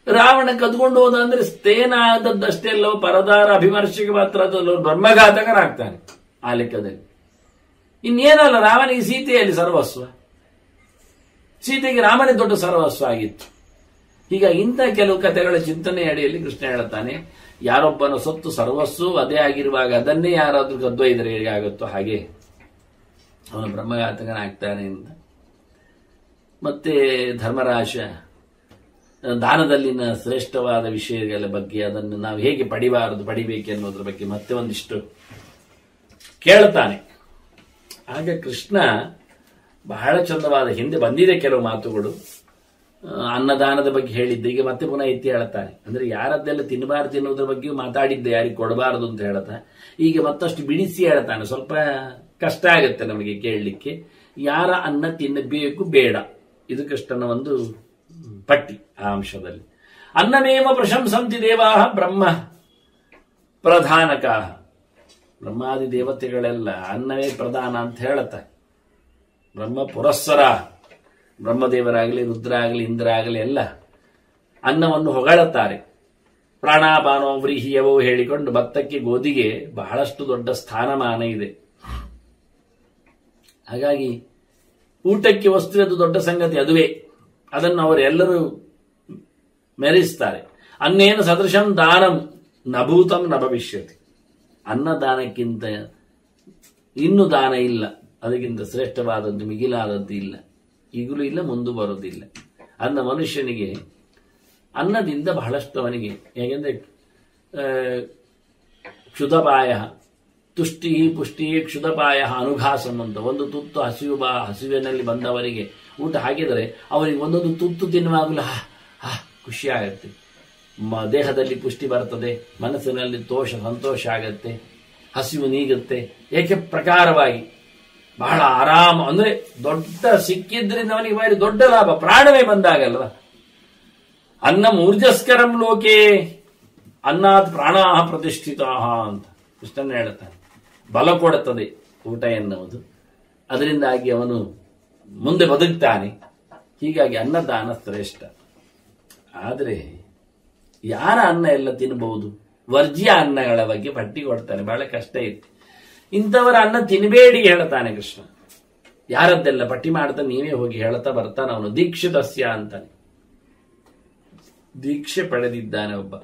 ರಾವಣ ಕದ್ಕೊಂಡು ಹೋದ ಅಂದ್ರೆ ಸ್ಥೇನ ಆದದ್ದಷ್ಟೇ ಅಲ್ಲೋ ಪರದಾರ ಅಭಿಮರ್ಶಕ್ಕೆ ಮಾತ್ರ ಅದು ಬ್ರಹ್ಮಘಾತಕರಾಗ್ತಾನೆ ಆ ಲೆಕ್ಕದಲ್ಲಿ ಇನ್ನೇನಲ್ಲ ರಾವನಿಗೆ ಸೀತೆಯಲ್ಲಿ ಸರ್ವಸ್ವ ಸೀತೆಗೆ ರಾಮನೇ ದೊಡ್ಡ ಸರ್ವಸ್ವ ಆಗಿತ್ತು ಈಗ ಇಂಥ ಕೆಲವು ಕಥೆಗಳ ಚಿಂತನೆ ಅಡಿಯಲ್ಲಿ ಕೃಷ್ಣ ಹೇಳುತ್ತಾನೆ ಯಾರೊಬ್ಬನ ಸೊತ್ತು ಸರ್ವಸ್ಸು ಅದೇ ಆಗಿರುವಾಗ ಅದನ್ನೇ ಯಾರಾದ್ರೂ ಗದ್ವೈದರೆ ಹೇಗಾಗುತ್ತೋ ಹಾಗೆ ಅವನು ಬ್ರಹ್ಮಘಾತಕನಾಗ್ತಾನೆ ಅಂತ ಮತ್ತೆ ಧರ್ಮರಾಶ ದಾನದಲ್ಲಿನ ಶ್ರೇಷ್ಠವಾದ ವಿಷಯಗಳ ಬಗ್ಗೆ ಅದನ್ನು ನಾವು ಹೇಗೆ ಪಡಿಬಾರದು ಪಡಿಬೇಕೆನ್ನುವುದರ ಬಗ್ಗೆ ಮತ್ತೆ ಒಂದಿಷ್ಟು ಕೇಳ್ತಾನೆ ಆಗ ಕೃಷ್ಣ ಬಹಳ ಚಂದವಾದ ಹಿಂದೆ ಬಂದಿದೆ ಕೆಲವು ಮಾತುಗಳು ಆ, ಅನ್ನದಾನದ ಬಗ್ಗೆ ಹೇಳಿದ್ದೆ ಈಗ ಮತ್ತೆ ಪುನಃ ಎತ್ತಿ ಹೇಳ್ತಾನೆ ಅಂದ್ರೆ ಯಾರದ್ದೆಲ್ಲ ತಿನ್ನಬಾರದು ಎನ್ನುವುದರ ಬಗ್ಗೆಯೂ ಮಾತಾಡಿದ್ದೆ ಯಾರಿಗೆ ಕೊಡಬಾರದು ಅಂತ ಹೇಳ್ತಾ ಈಗ ಮತ್ತಷ್ಟು ಬಿಡಿಸಿ ಹೇಳ್ತಾನೆ ಸ್ವಲ್ಪ ಕಷ್ಟ ಆಗುತ್ತೆ ನಮಗೆ ಕೇಳಲಿಕ್ಕೆ ಯಾರ ಅನ್ನ ತಿನ್ನಬೇಕು ಬೇಡ ಇದು ಕೃಷ್ಣನ ಒಂದು ಪಟ್ಟಿ ಆ ಅಂಶದಲ್ಲಿ ಅನ್ನಮೇವ ಪ್ರಶಂಸಂತಿ ದೇವಾ ಬ್ರಹ್ಮ ಪ್ರಧಾನಕ ಬ್ರಹ್ಮಾದಿ ದೇವತೆಗಳೆಲ್ಲ ಅನ್ನವೇ ಪ್ರಧಾನ ಅಂತ ಹೇಳುತ್ತಾರೆ ಬ್ರಹ್ಮ ಪುರಸ್ಸರ ಬ್ರಹ್ಮದೇವರಾಗಲಿ ರುದ್ರ ಆಗಲಿ ಇಂದ್ರ ಆಗಲಿ ಎಲ್ಲ ಅನ್ನವನ್ನು ಹೊಗಳುತ್ತಾರೆ ಪ್ರಾಣಾಪಾನೋ ವ್ರೀಹಿಯವೋ ಹೇಳಿಕೊಂಡು ಭತ್ತಕ್ಕೆ ಗೋಧಿಗೆ ಬಹಳಷ್ಟು ದೊಡ್ಡ ಸ್ಥಾನಮಾನ ಇದೆ ಹಾಗಾಗಿ ಊಟಕ್ಕೆ ವಸ್ತುವದು ದೊಡ್ಡ ಸಂಗತಿ ಅದುವೇ ಅದನ್ನು ಅವರೆಲ್ಲರೂ ಮೆರೆಸ್ತಾರೆ ಅನ್ನೇನು ಸದೃಶಂ ದಾನಂ ನಭೂತಂ ನ ಭವಿಷ್ಯತಿ ಅನ್ನದಾನಕ್ಕಿಂತ ಇನ್ನು ದಾನ ಇಲ್ಲ ಅದಕ್ಕಿಂತ ಶ್ರೇಷ್ಠವಾದದ್ದು ಮಿಗಿಲಾದದ್ದು ಇಲ್ಲ ಈಗಲೂ ಇಲ್ಲ ಮುಂದೆ ಬರೋದಿಲ್ಲ ಅನ್ನ ಮನುಷ್ಯನಿಗೆ ಅನ್ನದಿಂದ ಬಹಳಷ್ಟು ಅವನಿಗೆ ಹೇಗೆಂದ್ರೆ ಆ, ಕ್ಷುಧಪಾಯ ತುಷ್ಟಿ ಪುಷ್ಟಿ ಕ್ಷುಧಪಾಯ ಅನುಘಾಸಂ ಅಂತ ಒಂದು ತುತ್ತು ಹಸಿವು ಬಾ ಹಸಿವಿನಲ್ಲಿ ಬಂದವರಿಗೆ ಊಟ ಹಾಕಿದರೆ ಅವರಿಗೆ ಒಂದೊಂದು ತುತ್ತು ತಿನ್ನುವಾಗಲೂ ಹಾ ಹಾ ಖುಷಿ ಆಗತ್ತೆ ಮ- ದೇಹದಲ್ಲಿ ಪುಷ್ಟಿ ಬರ್ತದೆ ಮನಸ್ಸಿನಲ್ಲಿ ತೋಷ ಸಂತೋಷ ಆಗತ್ತೆ ಹಸಿವು ನೀಗುತ್ತೆ ಏಕೆ ಪ್ರಕಾರವಾಗಿ ಬಹಳ ಆರಾಮ ಅಂದ್ರೆ ದೊಡ್ಡ ಸಿಕ್ಕಿದ್ರಿಂದ ಅವನಿಗೆ ಬಾರಿ ದೊಡ್ಡ ಲಾಭ ಪ್ರಾಣವೇ ಬಂದಾಗಲ್ವಾ ಅನ್ನ ಊರ್ಜಸ್ಕರಂ ಲೋಕೆ ಅನ್ನಾತ್ ಪ್ರಾಣಾ ಪ್ರತಿಷ್ಠಿತ ಅಂತ ಕೃಷ್ಣನ್ ಹೇಳ್ತಾನೆ ಬಲ ಕೊಡುತ್ತದೆ ಊಟ ಎನ್ನುವುದು ಅದರಿಂದಾಗಿ ಅವನು ಮುಂದೆ ಬದುಕ್ತಾನೆ ಹೀಗಾಗಿ ಅನ್ನದಾನ ಶ್ರೇಷ್ಠ ಆದರೆ ಯಾರ ಅನ್ನ ಎಲ್ಲ ತಿನ್ನಬಹುದು ವರ್ಜ್ಯ ಅನ್ನಗಳ ಬಗ್ಗೆ ಪಟ್ಟಿ ಕೊಡ್ತಾನೆ ಬಹಳ ಕಷ್ಟ ಇತ್ತು ಇಂಥವರ ಅನ್ನ ತಿನ್ನಬೇಡಿ ಹೇಳ್ತಾನೆ ಕೃಷ್ಣ ಯಾರದ್ದೆಲ್ಲ ಪಟ್ಟಿ ಮಾಡ್ತಾ ನೀವೇ ಹೋಗಿ ಹೇಳ್ತಾ ಬರ್ತಾನೆ ಅವನು ದೀಕ್ಷಿತಸ್ಯ ಅಂತಾನೆ ದೀಕ್ಷೆ ಪಡೆದಿದ್ದಾನೆ ಒಬ್ಬ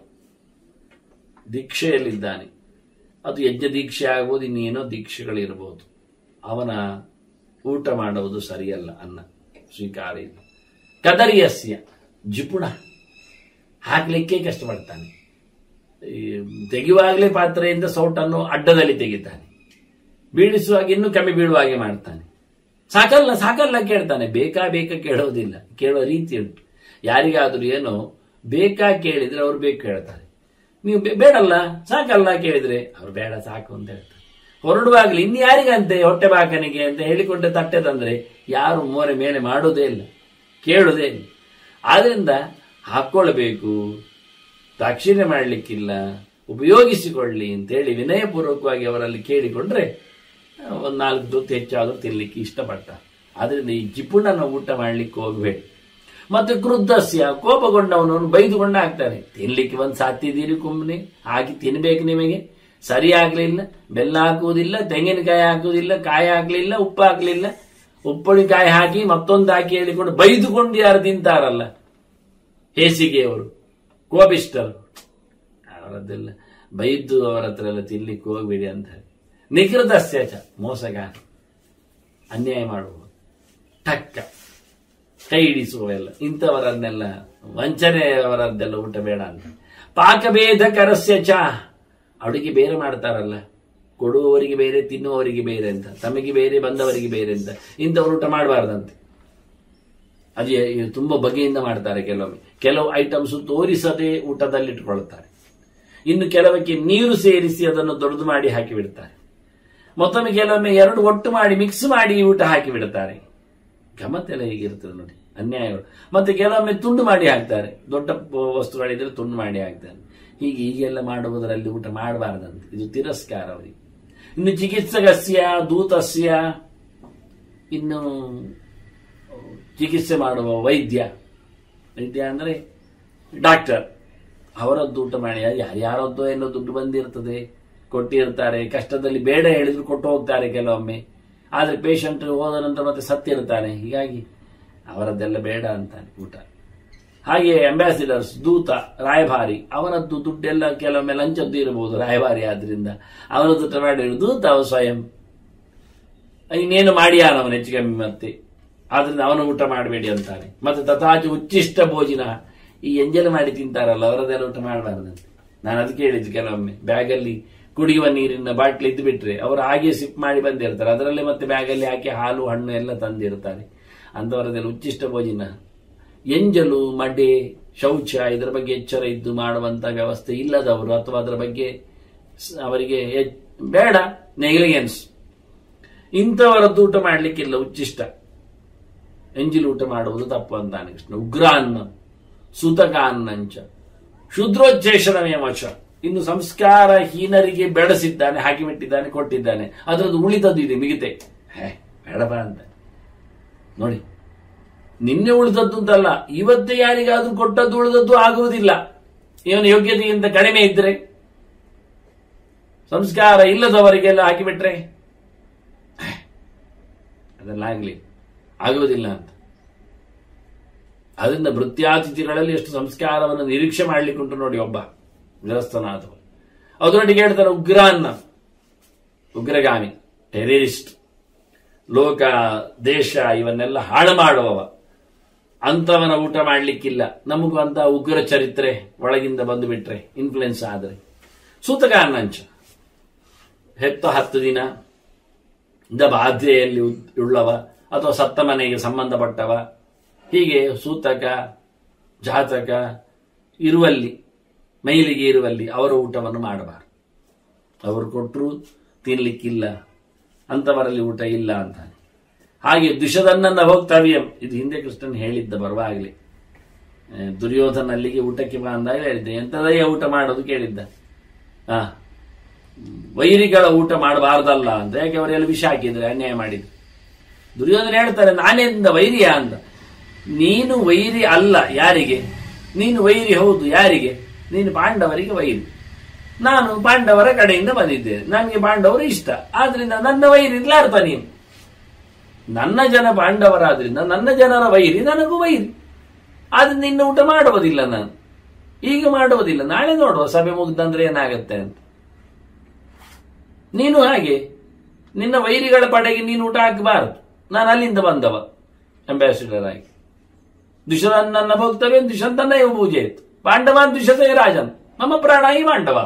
ದೀಕ್ಷೆಯಲ್ಲಿದ್ದಾನೆ ಅದು ಯಜ್ಞ ದೀಕ್ಷೆ ಆಗ್ಬೋದು ಇನ್ನೇನೋ ದೀಕ್ಷೆಗಳಿರ್ಬೋದು ಅವನ ಊಟ ಮಾಡುವುದು ಸರಿಯಲ್ಲ ಅನ್ನ ಸ್ವೀಕಾರ ಇಲ್ಲ ಕದರಿಯಸ್ಯ ಜಿಪುಣ ಹಾಕ್ಲಿಕ್ಕೆ ಕಷ್ಟಪಡ್ತಾನೆ ಈ ತೆಗೆಯುವಾಗಲೇ ಪಾತ್ರೆಯಿಂದ ಸೌಟನ್ನು ಅಡ್ಡದಲ್ಲಿ ತೆಗಿತಾನೆ ಬೀಳಿಸುವಾಗ ಇನ್ನೂ ಕಮ್ಮಿ ಬೀಳುವ ಹಾಗೆ ಮಾಡ್ತಾನೆ ಸಾಕಲ್ಲ ಸಾಕಲ್ಲ ಕೇಳ್ತಾನೆ ಬೇಕಾ ಬೇಕಾ ಕೇಳೋದಿಲ್ಲ ಕೇಳೋ ರೀತಿ ಉಂಟು ಯಾರಿಗಾದ್ರೂ ಏನೋ ಬೇಕಾ ಕೇಳಿದ್ರೆ ಅವ್ರು ಬೇಕು ಹೇಳ್ತಾರೆ ನೀವು ಬೇ- ಬೇಡಲ್ಲ ಸಾಕಲ್ಲ ಕೇಳಿದ್ರೆ ಅವ್ರು ಬೇಡ ಸಾಕು ಅಂತ ಹೇಳ್ತಾರೆ ಹೊರಡುವಾಗ್ಲಿ ಇನ್ನು ಯಾರಿಗಂತೆ ಹೊಟ್ಟೆ ಬಾಕನಿಗೆ ಅಂತ ಹೇಳಿಕೊಂಡೆ ತಟ್ಟೆ ತಂದ್ರೆ ಯಾರು ಮೋರೆ ಮೇಲೆ ಮಾಡೋದೇ ಇಲ್ಲ ಕೇಳುವುದೇ ಇಲ್ಲ ಆದ್ರಿಂದ ಹಾಕ್ಕೊಳ್ಬೇಕು ದಾಕ್ಷಿಣ್ಯ ಮಾಡಲಿಕ್ಕಿಲ್ಲ ಉಪಯೋಗಿಸಿಕೊಳ್ಳಿ ಅಂತೇಳಿ ವಿನಯಪೂರ್ವಕವಾಗಿ ಅವರಲ್ಲಿ ಕೇಳಿಕೊಂಡ್ರೆ ಒಂದು ನಾಲ್ಕು ತುತ್ತು ಹೆಚ್ಚಾದರೂ ತಿನ್ಲಿಕ್ಕೆ ಇಷ್ಟಪಟ್ಟ ಆದ್ರಿಂದ ಈ ಜಿಪುಣನ ಊಟ ಮಾಡ್ಲಿಕ್ಕೆ ಹೋಗ್ಬೇಡಿ ಮತ್ತೆ ಕ್ರುದ್ಧಸ್ಯ ಕೋಪಗೊಂಡವನವನು ಬೈದುಕೊಂಡ ಹಾಕ್ತಾನೆ ತಿನ್ಲಿಕ್ಕೆ ಒಂದು ಸಾತಿದ್ದೀರಿ ಕುಂಬನೆ ಹಾಕಿ ತಿನ್ಬೇಕು ನಿಮಗೆ ಸರಿ ಆಗ್ಲಿಲ್ಲ ಬೆಲ್ಲ ಹಾಕುವುದಿಲ್ಲ ತೆಂಗಿನಕಾಯಿ ಹಾಕುವುದಿಲ್ಲ ಕಾಯಿ ಹಾಕ್ಲಿಲ್ಲ ಉಪ್ಪು ಹಾಕ್ಲಿಲ್ಲ ಉಪ್ಪಳಿಕಾಯಿ ಹಾಕಿ ಮತ್ತೊಂದು ಹಾಕಿ ಹೇಳಿಕೊಂಡು ಬೈದುಕೊಂಡು ಯಾರು ತಿಂತಾರಲ್ಲ ಹೇಸಿಗೆಯವರು ಕೋಪಿಷ್ಟರು ಅವರದ್ದೆಲ್ಲ ಬೈದು ಅವರ ಹತ್ರ ಎಲ್ಲ ತಿನ್ಲಿಕ್ಕೆ ಹೋಗ್ಬೇಡಿ ಅಂತ ನಿಕೃತಸ್ಯ ಚ ಮೋಸಗಾರ ಅನ್ಯಾಯ ಮಾಡುವ ಟಕ್ಕ ಕೈ ಹಿಡಿಸುವೆಲ್ಲ ಇಂಥವರನ್ನೆಲ್ಲ ವಂಚನೆಯವರದ್ದೆಲ್ಲ ಊಟ ಬೇಡ ಅಂತ ಪಾಕಭೇದ ಕರಸ್ಯ ಚ ಅಡುಗೆ ಬೇರೆ ಮಾಡ್ತಾರಲ್ಲ ಕೊಡುವವರಿಗೆ ಬೇರೆ ತಿನ್ನುವವರಿಗೆ ಬೇರೆ ಅಂತ ತಮಗೆ ಬೇರೆ ಬಂದವರಿಗೆ ಬೇರೆ ಅಂತ ಇಂಥವ್ರು ಊಟ ಮಾಡಬಾರ್ದಂತೆ ಅದು ಎ- ತುಂಬಾ ಬಗೆಯಿಂದ ಮಾಡ್ತಾರೆ ಕೆಲವೊಮ್ಮೆ ಕೆಲವು ಐಟಮ್ಸ್ ತೋರಿಸದೆ ಊಟದಲ್ಲಿ ಇಟ್ಕೊಳ್ತಾರೆ ಇನ್ನು ಕೆಲವಕ್ಕೆ ನೀರು ಸೇರಿಸಿ ಅದನ್ನು ದೊಡ್ಡದು ಮಾಡಿ ಹಾಕಿ ಬಿಡ್ತಾರೆ ಮತ್ತೊಮ್ಮೆ ಕೆಲವೊಮ್ಮೆ ಎರಡು ಒಟ್ಟು ಮಾಡಿ ಮಿಕ್ಸ್ ಮಾಡಿ ಊಟ ಹಾಕಿ ಬಿಡ್ತಾರೆ ಗಮತ್ತೆಲ್ಲ ಹೀಗಿರ್ತದೆ ನೋಡಿ ಅನ್ಯಾಯಗಳು ಮತ್ತೆ ಕೆಲವೊಮ್ಮೆ ತುಂಡು ಮಾಡಿ ಹಾಕ್ತಾರೆ ದೊಡ್ಡ ಪ- ವಸ್ತುಗಳಿದ್ರೆ ತುಂಡು ಮಾಡಿ ಹಾಕ್ತಾರೆ ಹೀಗೆ ಹೀಗೆಲ್ಲ ಮಾಡುವುದರಲ್ಲಿ ಊಟ ಮಾಡಬಾರ್ದಂತೆ ಇದು ತಿರಸ್ಕಾರ ಅವರಿಗೆ ಇನ್ನು ಚಿಕಿತ್ಸಕಸ್ಯ ದೂತಸ್ಯ ಇನ್ನು ಚಿಕಿತ್ಸೆ ಮಾಡುವ ವೈದ್ಯ ವೈದ್ಯ ಅಂದ್ರೆ ಡಾಕ್ಟರ್ ಅವರದ್ದು ಊಟ ಮಾಡಿ ಯಾರ್ಯಾರದ್ದೋ ಏನೋ ದುಡ್ಡು ಬಂದಿರ್ತದೆ ಕೊಟ್ಟಿರ್ತಾರೆ ಕಷ್ಟದಲ್ಲಿ ಬೇಡ ಹೇಳಿದ್ರು ಕೊಟ್ಟು ಹೋಗ್ತಾರೆ ಕೆಲವೊಮ್ಮೆ ಆದ್ರೆ ಪೇಷಂಟ್ ಹೋದ ನಂತರ ಮತ್ತೆ ಸತ್ತಿರ್ತಾನೆ ಹೀಗಾಗಿ ಅವರದ್ದೆಲ್ಲ ಬೇಡ ಅಂತಾನೆ ಊಟ ಹಾಗೆ ಅಂಬಾಸಿಡರ್ಸ್ ದೂತ ರಾಯಭಾರಿ ಅವನದ್ದು ದುಡ್ಡೆಲ್ಲ ಕೆಲವೊಮ್ಮೆ ಲಂಚದ್ದು ಇರಬಹುದು ರಾಯಭಾರಿ ಆದ್ರಿಂದ ಅವನದ್ದು ಊಟ ಮಾಡಿರು ದೂತ ಅವ ಸ್ವಯಂ ಇನ್ನೇನು ಮಾಡಿಯಾನ ಅವನು ಹೆಚ್ಚು ಕಮ್ಮಿ ಮತ್ತೆ ಆದ್ರಿಂದ ಅವನು ಊಟ ಮಾಡಬೇಡಿ ಅಂತಾನೆ ಮತ್ತೆ ತಥಾಚ ಉಚ್ಚಿಷ್ಟ ಭೋಜನ ಈ ಎಂಜಲ್ ಮಾಡಿ ತಿಂತಾರಲ್ಲ ಅವರದೆಲ್ಲ ಊಟ ಮಾಡಬಾರ್ದಂತೆ ನಾನು ಅದಕ್ಕೆ ಹೇಳಿದ್ದು ಕೆಲವೊಮ್ಮೆ ಬ್ಯಾಗಲ್ಲಿ ಕುಡಿಯುವ ನೀರಿನ ಬಾಟ್ಲಿ ಇದ್ದು ಬಿಟ್ರೆ ಅವರು ಹಾಗೆ ಸಿಪ್ ಮಾಡಿ ಬಂದಿರ್ತಾರೆ ಅದರಲ್ಲೇ ಮತ್ತೆ ಬ್ಯಾಗಲ್ಲಿ ಹಾಕಿ ಹಾಲು ಹಣ್ಣು ಎಲ್ಲ ತಂದಿರ್ತಾರೆ ಅಂತವರದೆಲ್ಲ ಉಚ್ಚಿಷ್ಟ ಭೋಜನ ಎಂಜಲು ಮಡೆ ಶೌಚ ಇದರ ಬಗ್ಗೆ ಎಚ್ಚರ ಇದ್ದು ಮಾಡುವಂತ ವ್ಯವಸ್ಥೆ ಇಲ್ಲದವರು ಅಥವಾ ಅದರ ಬಗ್ಗೆ ಸ್- ಅವರಿಗೆ ಎ- ಬೇಡ ನೆಗ್ಲಿಗೆನ್ಸ್ ಇಂಥವರದ್ದು ಊಟ ಮಾಡ್ಲಿಕ್ಕಿಲ್ಲ ಉಚ್ಚಿಷ್ಟ ಎಂಜಿಲು ಊಟ ಮಾಡುವುದು ತಪ್ಪು ಅಂತಾನೆ ಕೃಷ್ಣ ಉಗ್ರಾನ್ನ ಸುತಕಾನ್ನಂಚ ಶೂದ್ರೋಚ್ಚೇಷಣಮೇಮಚ ಇನ್ನು ಸಂಸ್ಕಾರ ಹೀನರಿಗೆ ಬೆಳೆಸಿದ್ದಾನೆ ಹಾಕಿಬಿಟ್ಟಿದ್ದಾನೆ ಕೊಟ್ಟಿದ್ದಾನೆ ಅದರದ್ದು ಉಳಿದದ್ದು ಇದೆ ಮಿಗಿತೆ ಹೇ ಬೇಡಪ್ಪ ಅಂತ ನೋಡಿ ನಿನ್ನೆ ಉಳಿದದ್ದು ಅಂತಲ್ಲ ಇವತ್ತೇ ಯಾರಿಗಾದ್ರೂ ಕೊಟ್ಟದ್ದು ಉಳಿದದ್ದು ಆಗುವುದಿಲ್ಲ ಇವನ ಯೋಗ್ಯತೆಗಿಂತ ಕಡಿಮೆ ಇದ್ರೆ ಸಂಸ್ಕಾರ ಇಲ್ಲದವರಿಗೆಲ್ಲ ಹಾಕಿಬಿಟ್ರೆ ಹೇ, ಅದೆಲ್ಲ ಆಗ್ಲಿ ಆಗುವುದಿಲ್ಲ ಅಂತ ಅದರಿಂದ ಭೃತ್ಯಾತಿಥಿಗಳಲ್ಲಿ ಎಷ್ಟು ಸಂಸ್ಕಾರವನ್ನು ನಿರೀಕ್ಷೆ ಮಾಡ್ಲಿಕ್ಕುಂಟು ನೋಡಿ ಒಬ್ಬ ಗೃಹಸ್ಥನಾದವ ಅದರೊಟ್ಟಿಗೆ ಹೇಳ್ತಾರೆ ಉಗ್ರಾನ್ನ ಉಗ್ರಗಾಮಿ ಟೆರರಿಸ್ಟ್ ಲೋಕ ದೇಶ ಇವನ್ನೆಲ್ಲ ಹಾಳು ಮಾಡುವವ ಅಂತವನ ಊಟ ಮಾಡ್ಲಿಕ್ಕಿಲ್ಲ ನಮಗೂ ಅಂತ ಉಗ್ರ ಚರಿತ್ರೆ ಒಳಗಿಂದ ಬಂದು ಬಿಟ್ರೆ ಇನ್ಫ್ಲುಯೆನ್ಸ್ ಆದ್ರೆ ಸೂತಕಾನ್ನಂಚ ಹೆತ್ತ ಹತ್ತು ದಿನ ಇಂದ ಬಾಧ್ಯೆಯಲ್ಲಿ ಉದ್- ಉಳ್ಳವ ಅಥವಾ ಸತ್ತ ಮನೆಗೆ ಸಂಬಂಧಪಟ್ಟವ ಹೀಗೆ ಸೂತಕ ಜಾತಕ ಇರುವಲ್ಲಿ ಮೈಲಿಗೆ ಇರುವಲ್ಲಿ ಅವರ ಊಟವನ್ನು ಮಾಡಬಾರದು ಅವರು ಕೊಟ್ಟರು ತಿನ್ಲಿಕ್ಕಿಲ್ಲ ಅಂತವರಲ್ಲಿ ಊಟ ಇಲ್ಲ ಅಂತಾನೆ ಹಾಗೆ ದುಷದನ್ನ ಹೋಗ್ತವ್ಯಂ ಇದು ಹಿಂದೆ ಕೃಷ್ಣನ್ ಹೇಳಿದ್ದ ಬರುವಾಗಲೇ ಆ, ದುರ್ಯೋಧನ ಅಲ್ಲಿಗೆ ಊಟಕ್ಕೆ ಬಾ ಅಂದಾಗ ಹೇಳಿದ್ದೆ ಎಂತದಯ್ಯ ಊಟ ಮಾಡೋದು ಕೇಳಿದ್ದ ಆ ವೈರಿಗಳ ಊಟ ಮಾಡಬಾರ್ದಲ್ಲ ಅಂತ ಯಾಕೆ ಅವರೆಲ್ಲ ವಿಷ ಹಾಕಿದ್ರೆ ಅನ್ಯಾಯ ಮಾಡಿದ್ರು ದುರ್ಯೋಧನ ಹೇಳ್ತಾರೆ ನಾನೆಂದ ವೈರಿಯ ಅಂತ ನೀನು ವೈರಿ ಅಲ್ಲ ಯಾರಿಗೆ ನೀನು ವೈರಿ ಹೌದು ಯಾರಿಗೆ ನೀನು ಪಾಂಡವರಿಗೆ ವೈರಿ ನಾನು ಪಾಂಡವರ ಕಡೆಯಿಂದ ಬಂದಿದ್ದೇನೆ ನನಗೆ ಪಾಂಡವರು ಇಷ್ಟ ಆದ್ರಿಂದ ನನ್ನ ವೈರಿ ಇರ್ಲಾರ್ದ ನೀನು ನನ್ನ ಜನ ಪಾಂಡವರಾದ್ರಿಂದ ನನ್ನ ಜನರ ವೈರಿ ನನಗೂ ವೈರಿ ಆದ್ರಿಂದ ನಿನ್ನ ಊಟ ಮಾಡುವುದಿಲ್ಲ ನಾನು ಈಗ ಮಾಡುವುದಿಲ್ಲ ನಾಳೆ ನೋಡುವ ಸಭೆ ಮುಗ್ದಂದ್ರೆ ಏನಾಗತ್ತೆ ಅಂತ ನೀನು ಹಾಗೆ ನಿನ್ನ ವೈರಿಗಳ ಪಡೆಗೆ ನೀನು ಊಟ ಹಾಕಬಾರದು ನಾನು ಅಲ್ಲಿಂದ ಬಂದವ ಅಂಬಾಸಿಡರ್ ಆಗಿ ದುಷದನ್ನ ಭೋಕ್ತವ್ಯ ದುಷಂತನ ಇವ ಪೂಜೆ ಇತ್ತು ಪಾಂಡವ ದುಷತೆ ರಾಜನ್ ಮಮ ಪ್ರಾಣ ಈ ಪಾಂಡವ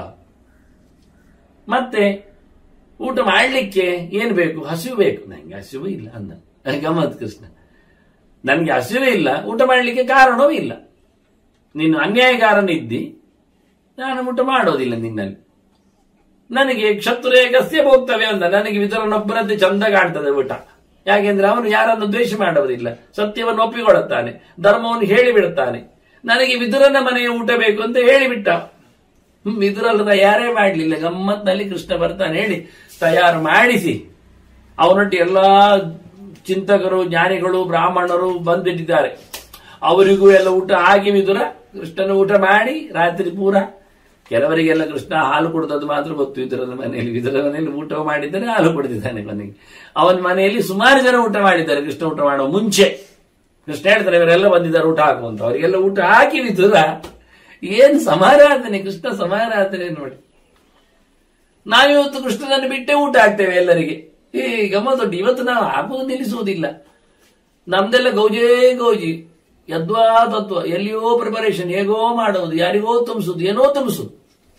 ಮತ್ತೆ ಊಟ ಮಾಡ್ಲಿಕ್ಕೆ ಏನ್ ಬೇಕು ಹಸಿವು ಬೇಕು ನಂಗೆ ಹಸಿವು ಇಲ್ಲ ಅಂದ ಗಮ್ಮತ್ ಕೃಷ್ಣ ನನಗೆ ಹಸಿವೇ ಇಲ್ಲ ಊಟ ಮಾಡ್ಲಿಕ್ಕೆ ಕಾರಣವೂ ಇಲ್ಲ ನೀನು ಅನ್ಯಾಯಕಾರನಿದ್ದಿ ನಾನು ಊಟ ಮಾಡೋದಿಲ್ಲ ನಿನ್ನಲ್ಲಿ ನನಗೆ ಕ್ಷತ್ರುರೇಗಸ್ಯ ಹೋಗ್ತವೆ ಅಂತ ನನಗೆ ವಿದುರನೊಬ್ಬರದ್ದೇ ಚಂದ ಕಾಣ್ತದೆ ಊಟ ಯಾಕೆಂದ್ರೆ ಅವನು ಯಾರನ್ನು ದ್ವೇಷ ಮಾಡುವುದಿಲ್ಲ ಸತ್ಯವನ್ನು ಒಪ್ಪಿಕೊಳ್ಳುತ್ತಾನೆ ಧರ್ಮವನ್ನು ಹೇಳಿಬಿಡುತ್ತಾನೆ ನನಗೆ ವಿದುರನ ಮನೆಯ ಊಟ ಬೇಕು ಅಂತ ಹೇಳಿಬಿಟ್ಟ ಹ್ಮ್, ವಿದುರಲ್ಲ ತಯಾರೇ ಮಾಡಲಿಲ್ಲ ಗಮ್ಮತ್ನಲ್ಲಿ ಕೃಷ್ಣ ಬರ್ತಾನೆ ಹೇಳಿ ತಯಾರು ಮಾಡಿಸಿ ಅವನೊಟ್ಟು ಎಲ್ಲಾ ಚಿಂತಕರು ಜ್ಞಾನಿಗಳು ಬ್ರಾಹ್ಮಣರು ಬಂದ್ಬಿಟ್ಟಿದ್ದಾರೆ ಅವರಿಗೂ ಎಲ್ಲ ಊಟ ಆಗಿ ವಿದುರ ಕೃಷ್ಣನ ಊಟ ಮಾಡಿ ರಾತ್ರಿ ಪೂರ ಕೆಲವರಿಗೆಲ್ಲ ಕೃಷ್ಣ ಹಾಲು ಕುಡ್ದದ್ದು ಮಾತ್ರ ಗೊತ್ತು ವಿದುರನ ಮನೆಯಲ್ಲಿ ವಿದುರ ಮನೆಯಲ್ಲಿ ಊಟ ಮಾಡಿದ್ದಾರೆ ಹಾಲು ಕುಡಿದಿದ್ದಾನೆ ಕೊನೆಗೆ ಅವನ ಮನೆಯಲ್ಲಿ ಸುಮಾರು ಜನ ಊಟ ಮಾಡಿದ್ದಾರೆ ಕೃಷ್ಣ ಊಟ ಮಾಡುವ ಮುಂಚೆ ಕೃಷ್ಣ ಹೇಳ್ತಾರೆ ಇವರೆಲ್ಲ ಬಂದಿದ್ದಾರೆ ಊಟ ಹಾಕುವಂತ ಅವರಿಗೆಲ್ಲ ಊಟ ಹಾಕಿ ವಿದುರ ಏನ್ ಸಮಾರಾಧನೆ ಕೃಷ್ಣ ಸಮಾರಾಧನೆ ನೋಡಿ ನಾವಿವತ್ತು ಕೃಷ್ಣನನ್ನು ಬಿಟ್ಟೇ ಊಟ ಹಾಕ್ತೇವೆ ಎಲ್ಲರಿಗೆ ಈ ಗಮ್ಮತ್ತುಂಟು ಇವತ್ತು ನಾವು ಹಾಕುವುದು ನಿಲ್ಲಿಸುವುದಿಲ್ಲ ನಮ್ದೆಲ್ಲ ಗೌಜೇ ಗೌಜಿ ಯದ್ವಾ ತತ್ವ ಎಲ್ಲಿಯೋ ಪ್ರಿಪರೇಷನ್ ಹೇಗೋ ಮಾಡುವುದು ಯಾರಿಗೋ ತುಂಬಿಸುದು ಏನೋ ತುಂಬಿಸುದು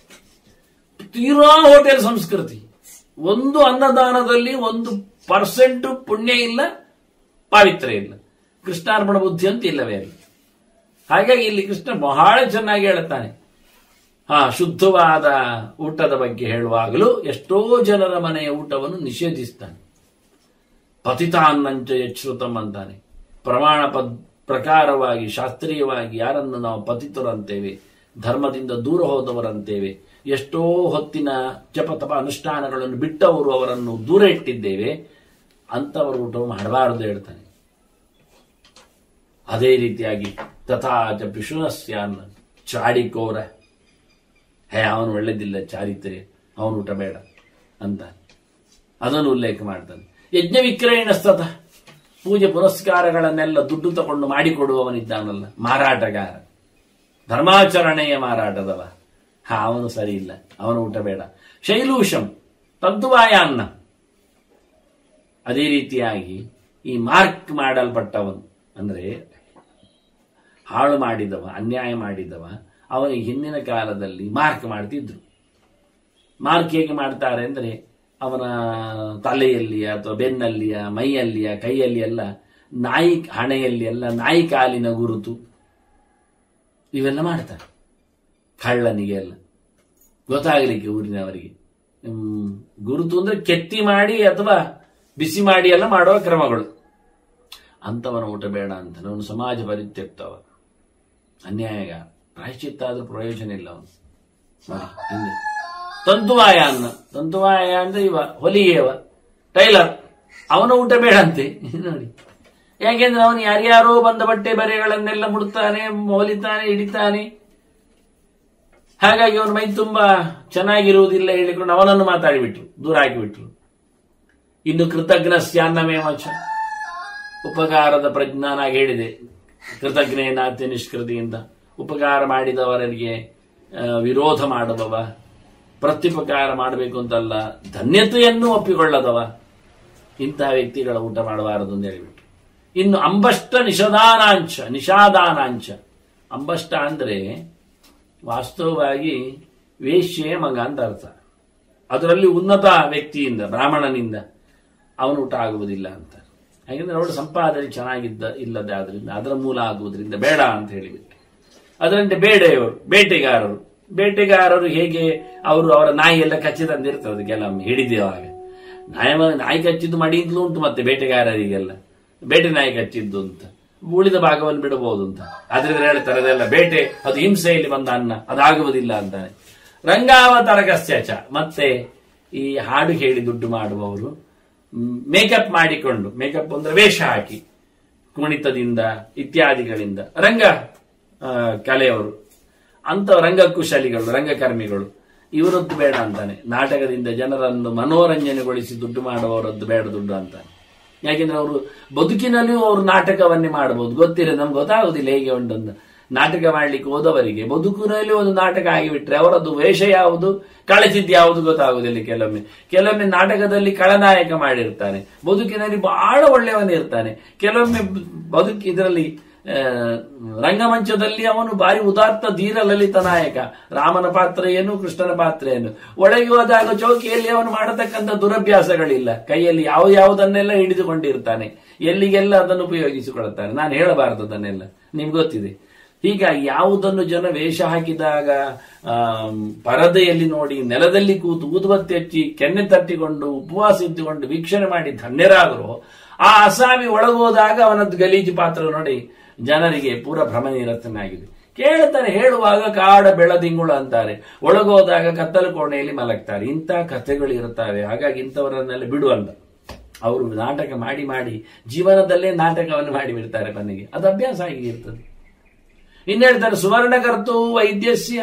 ತೀರಾ ಹೋಟೆಲ್ ಸಂಸ್ಕೃತಿ ಒಂದು ಅನ್ನದಾನದಲ್ಲಿ ಒಂದು ಪರ್ಸೆಂಟ್ ಪುಣ್ಯ ಇಲ್ಲ ಪಾವಿತ್ರ ಇಲ್ಲ ಕೃಷ್ಣಾರ್ಪಣ ಬುದ್ಧಿ ಅಂತ ಇಲ್ಲವೇ ಅಲ್ಲಿ ಹಾಗಾಗಿ ಇಲ್ಲಿ ಕೃಷ್ಣ ಬಹಳ ಚೆನ್ನಾಗಿ ಹೇಳುತ್ತಾನೆ ಹಾ ಶುದ್ಧವಾದ ಊಟದ ಬಗ್ಗೆ ಹೇಳುವಾಗಲೂ ಎಷ್ಟೋ ಜನರ ಮನೆಯ ಊಟವನ್ನು ನಿಷೇಧಿಸ್ತಾನೆ ಪತಿತಾನ್ನಂಚ ಯಚ್ಛ್ರುತಂ ಅಂತಾನೆ ಪ್ರಮಾಣ ಪದ್ ಪ್ರಕಾರವಾಗಿ ಶಾಸ್ತ್ರೀಯವಾಗಿ ಯಾರನ್ನು ನಾವು ಪತಿತರು ಅಂತೇವೆ ಧರ್ಮದಿಂದ ದೂರ ಹೋದವರಂತೇವೆ ಎಷ್ಟೋ ಹೊತ್ತಿನ ಜಪತಪ ಅನುಷ್ಠಾನಗಳನ್ನು ಬಿಟ್ಟವರು ಅವರನ್ನು ದೂರ ಇಟ್ಟಿದ್ದೇವೆ ಅಂತವರು ಊಟ ಮಾಡಬಾರದು ಹೇಳ್ತಾನೆ ಅದೇ ರೀತಿಯಾಗಿ ತಥಾಚ ಪಿಶುನಸ್ಯ ಅನ್ನ ಚಾಡಿಕೋರ ಹೇ ಅವನು ಒಳ್ಳೆದಿಲ್ಲ ಚಾರಿತ್ರೆ ಅವನು ಊಟ ಬೇಡ ಅಂತ ಅದನ್ನು ಉಲ್ಲೇಖ ಮಾಡ್ತಾನೆ ಯಜ್ಞ ವಿಕ್ರಯಣ ಸ್ತತ ಪೂಜೆ ಪುರಸ್ಕಾರಗಳನ್ನೆಲ್ಲ ದುಡ್ಡು ತಗೊಂಡು ಮಾಡಿಕೊಡುವವನಿದ್ದಾನಲ್ಲ ಮಾರಾಟಗಾರ ಧರ್ಮಾಚರಣೆಯ ಮಾರಾಟದವ ಹಾ ಅವನು ಸರಿ ಇಲ್ಲ ಅವನು ಊಟ ಬೇಡ ಶೈಲೂಷಂ ತಂತುವಾಯ ಅನ್ನ ಅದೇ ರೀತಿಯಾಗಿ ಈ ಮಾರ್ಕ್ ಮಾಡಲ್ಪಟ್ಟವನು ಅಂದ್ರೆ ಹಾಳು ಮಾಡಿದವ ಅನ್ಯಾಯ ಮಾಡಿದವ ಅವನಿಗೆ ಹಿಂದಿನ ಕಾಲದಲ್ಲಿ ಮಾರ್ಕ್ ಮಾಡ್ತಿದ್ರು ಮಾರ್ಕ್ ಹೇಗೆ ಮಾಡ್ತಾರೆ ಅಂದ್ರೆ ಅವನ ತಲೆಯಲ್ಲಿಯ ಅಥವಾ ಬೆನ್ನಲ್ಲಿಯ ಮೈಯಲ್ಲಿಯ ಕೈಯಲ್ಲಿ ಎಲ್ಲ ನಾಯಿ ಹಣೆಯಲ್ಲಿ ಎಲ್ಲ ನಾಯಿ ಕಾಲಿನ ಗುರುತು ಇವೆಲ್ಲ ಮಾಡ್ತಾರೆ ಕಳ್ಳನಿಗೆ ಎಲ್ಲ ಗೊತ್ತಾಗಲಿಕ್ಕೆ ಊರಿನವರಿಗೆ ಹ್ಮ್, ಗುರುತು ಅಂದ್ರೆ ಕೆತ್ತಿ ಮಾಡಿ ಅಥವಾ ಬಿಸಿ ಮಾಡಿ ಎಲ್ಲ ಮಾಡುವ ಕ್ರಮಗಳು ಅಂಥವನ ಊಟ ಬೇಡ ಅಂತ ಅವನು ಸಮಾಜ ಪರಿತ್ಯಕ್ತವ ಅನ್ಯಾಯಗಾರ ಪ್ರಾಯಶ್ಚಿತ್ತ ಆದ್ರೂ ಪ್ರಯೋಜನ ಇಲ್ಲ ಅವನು ನೋಡಿ ಹಿಂದೆ ತಂತುವಾಯ ಅನ್ನ ತಂತುವಾಯ ಅಂದ್ರೆ ಇವ ಹೊಲಿಗೆಯವ ಟೈಲರ್ ಅವನ ಊಟ ಬೇಡ ಅಂತೆ ನೋಡಿ ಯಾಕೆಂದ್ರೆ ಅವನು ಯಾರ್ಯಾರೋ ಬಂದ ಬಟ್ಟೆ ಬರೆಗಳನ್ನೆಲ್ಲ ಮುಡ್ತಾನೆ ಹೊಲಿತಾನೆ ಹಿಡಿತಾನೆ ಹಾಗಾಗಿ ಅವನ ಮೈ ತುಂಬಾ ಚೆನ್ನಾಗಿರುವುದಿಲ್ಲ ಹೇಳಿಕೊಂಡು ಅವನನ್ನು ಮಾತಾಡಿಬಿಟ್ರು ದೂರ ಹಾಕಿಬಿಟ್ರು ಇನ್ನು ಕೃತಜ್ಞ ಸ್ಯಾನ್ನಮೇವಚ ಉಪಕಾರದ ಪ್ರಜ್ಞಾನಾಗಿ ಹೇಳಿದೆ ಕೃತಜ್ಞೇನಾತಿ ನಿಷ್ಕೃತಿಯಿಂದ ಉಪಕಾರ ಮಾಡಿದವರಿಗೆ ಆ, ವಿರೋಧ ಮಾಡುವವ ಪ್ರತ್ಯುಪಕಾರ ಮಾಡಬೇಕು ಅಂತಲ್ಲ ಧನ್ಯತೆಯನ್ನು ಒಪ್ಪಿಕೊಳ್ಳದವ ಇಂತಹ ವ್ಯಕ್ತಿಗಳ ಊಟ ಮಾಡಬಾರದು ಅಂತ ಹೇಳಿಬಿಟ್ಟು ಇನ್ನು ಅಂಬಷ್ಟ ನಿಷದಾನಾಂಚ ನಿಷಾದಾನಾಂಚ ಅಂಬಷ್ಟ ಅಂದ್ರೆ ವಾಸ್ತವವಾಗಿ ವೇಶ್ಯೆಯ ಮಗ ಅಂತ ಅರ್ಥ ಅದರಲ್ಲಿ ಉನ್ನತ ವ್ಯಕ್ತಿಯಿಂದ ಬ್ರಾಹ್ಮಣನಿಂದ ಅವನು ಊಟ ಆಗುವುದಿಲ್ಲ ಅಂತ ಯಾಕೆಂದ್ರೆ ಅವಳು ಸಂಪಾದನೆ ಚೆನ್ನಾಗಿದ್ದ ಇಲ್ಲದೆ ಆದ್ರಿಂದ ಅದರ ಮೂಲ ಆಗುವುದರಿಂದ ಬೇಡ ಅಂತ ಹೇಳಿಬಿಟ್ಟು ಅದರಂತೆ ಬೇಡೆಯವರು ಬೇಟೆಗಾರರು ಬೇಟೆಗಾರರು ಹೇಗೆ ಅವರು ಅವರ ನಾಯಿ ಎಲ್ಲ ಕಚ್ಚಿ ತಂದಿರ್ತದೆ ಕೆಲವೊಮ್ಮೆ ಹಿಡಿದೇವಾಗ ನಾಯಿ ಮ- ನಾಯಿ ಕಚ್ಚಿದ್ದು ಮಡಿಯಿಂದಲೂ ಉಂಟು ಮತ್ತೆ ಬೇಟೆಗಾರರಿಗೆಲ್ಲ ಬೇಟೆ ನಾಯಿ ಕಚ್ಚಿದ್ದು ಅಂತ ಉಳಿದ ಭಾಗವನ್ನು ಬಿಡಬಹುದು ಅಂತ ಆದ್ರಿಂದ ಹೇಳ್ತಾರೆ ಅದೆಲ್ಲ ಬೇಟೆ ಅದು ಹಿಂಸೆಯಲ್ಲಿ ಬಂದ ಅನ್ನ ಅದಾಗುವುದಿಲ್ಲ ಅಂತಾನೆ ರಂಗಾವತರಗಸ್ಯಚ ಮತ್ತೆ ಈ ಹಾಡು ಹೇಳಿ ದುಡ್ಡು ಮಾಡುವವರು ಮೇಕಪ್ ಮಾಡಿಕೊಂಡು ಮೇಕಪ್ ಅಂದ್ರೆ ವೇಷ ಹಾಕಿ ಕುಣಿತದಿಂದ ಇತ್ಯಾದಿಗಳಿಂದ ರಂಗ ಆ, ಕಲೆಯವರು ಅಂತ ರಂಗಕುಶಲಿಗಳು ರಂಗಕರ್ಮಿಗಳು ಇವರದ್ದು ಬೇಡ ಅಂತಾನೆ ನಾಟಕದಿಂದ ಜನರನ್ನು ಮನೋರಂಜನೆಗೊಳಿಸಿ ದುಡ್ಡು ಮಾಡುವವರದ್ದು ಬೇಡ ದುಡ್ಡು ಅಂತಾನೆ ಯಾಕೆಂದ್ರೆ ಅವರು ಬದುಕಿನಲ್ಲಿಯೂ ಅವರು ನಾಟಕವನ್ನೇ ಮಾಡಬಹುದು ಗೊತ್ತಿಲ್ಲ ನಮ್ಗೆ ಗೊತ್ತಾಗುದಿಲ್ಲ ಹೇಗೆ ಉಂಟಂತ ನಾಟಕ ಮಾಡ್ಲಿಕ್ಕೆ ಹೋದವರಿಗೆ ಬದುಕಿನಲ್ಲಿ ಒಂದು ನಾಟಕ ಆಗಿಬಿಟ್ರೆ ಅವರದ್ದು ವೇಷ ಯಾವುದು ಕಳಚಿದ್ದು ಯಾವುದು ಗೊತ್ತಾಗುದಿಲ್ಲ ಕೆಲವೊಮ್ಮೆ ಕೆಲವೊಮ್ಮೆ ನಾಟಕದಲ್ಲಿ ಖಳನಾಯಕ ಮಾಡಿರ್ತಾನೆ ಬದುಕಿನಲ್ಲಿ ಬಹಳ ಒಳ್ಳೆಯವನಿರ್ತಾನೆ ಕೆಲವೊಮ್ಮೆ ಬದುಕಿ ಇದರಲ್ಲಿ ಆ, ರಂಗಮಂಚದಲ್ಲಿ ಅವನು ಬಾರಿ ಉದಾತ್ತ ಧೀರ ಲಲಿತ ನಾಯಕ ರಾಮನ ಪಾತ್ರ ಏನು ಕೃಷ್ಣನ ಪಾತ್ರ ಏನು ಒಳಗೆ ಹೋದಾಗ ಚೌಕಿಯಲ್ಲಿ ಅವನು ಮಾಡತಕ್ಕಂಥ ದುರಭ್ಯಾಸಗಳಿಲ್ಲ ಕೈಯಲ್ಲಿ ಯಾವ ಯಾವುದನ್ನೆಲ್ಲ ಹಿಡಿದುಕೊಂಡಿರ್ತಾನೆ ಎಲ್ಲಿಗೆಲ್ಲ ಅದನ್ನು ಉಪಯೋಗಿಸಿಕೊಳ್ಳುತ್ತಾನೆ ನಾನು ಹೇಳಬಾರದು ಅದನ್ನೆಲ್ಲ ನಿಮ್ಗೆ ಗೊತ್ತಿದೆ ಹೀಗಾಗಿ ಯಾವುದನ್ನು ಜನ ವೇಷ ಹಾಕಿದಾಗ ಆಮ್, ಪರದೆಯಲ್ಲಿ ನೋಡಿ ನೆಲದಲ್ಲಿ ಕೂತು ಊದುಬತ್ತಿ ಹಚ್ಚಿ ಕೆನ್ನೆ ತಟ್ಟಿಕೊಂಡು ಉಪವಾಸ ಇದ್ದುಕೊಂಡು ವೀಕ್ಷಣೆ ಮಾಡಿ ಧನ್ಯರಾದರು ಆ ಅಸಾಮಿ ಒಳಗೋದಾಗ ಅವನದ್ದು ಗಲೀಜು ಪಾತ್ರ ನೋಡಿ ಜನರಿಗೆ ಪೂರ ಭ್ರಮ ನಿರತನಾಗಿದೆ ಕೇಳ್ತಾರೆ ಹೇಳುವಾಗ ಕಾಡ ಬೆಳದಿಂಗುಳು ಅಂತಾರೆ ಒಳಗೋದಾಗ ಕತ್ತಲು ಕೋಣೆಯಲ್ಲಿ ಮಲಗ್ತಾರೆ ಇಂಥ ಕಥೆಗಳು ಇರುತ್ತವೆ ಹಾಗಾಗಿ ಇಂಥವರನ್ನೆಲ್ಲ ಬಿಡುವಲ್ಲ ಅವರು ನಾಟಕ ಮಾಡಿ ಮಾಡಿ ಜೀವನದಲ್ಲೇ ನಾಟಕವನ್ನು ಮಾಡಿ ಬಿಡ್ತಾರೆ ಕೊನೆಗೆ ಅದು ಅಭ್ಯಾಸ ಆಗಿರ್ತದೆ ಇನ್ನು ಹೇಳ್ತಾರೆ ಸುವರ್ಣಕರ್ತು ವೈದ್ಯಸ್ಯ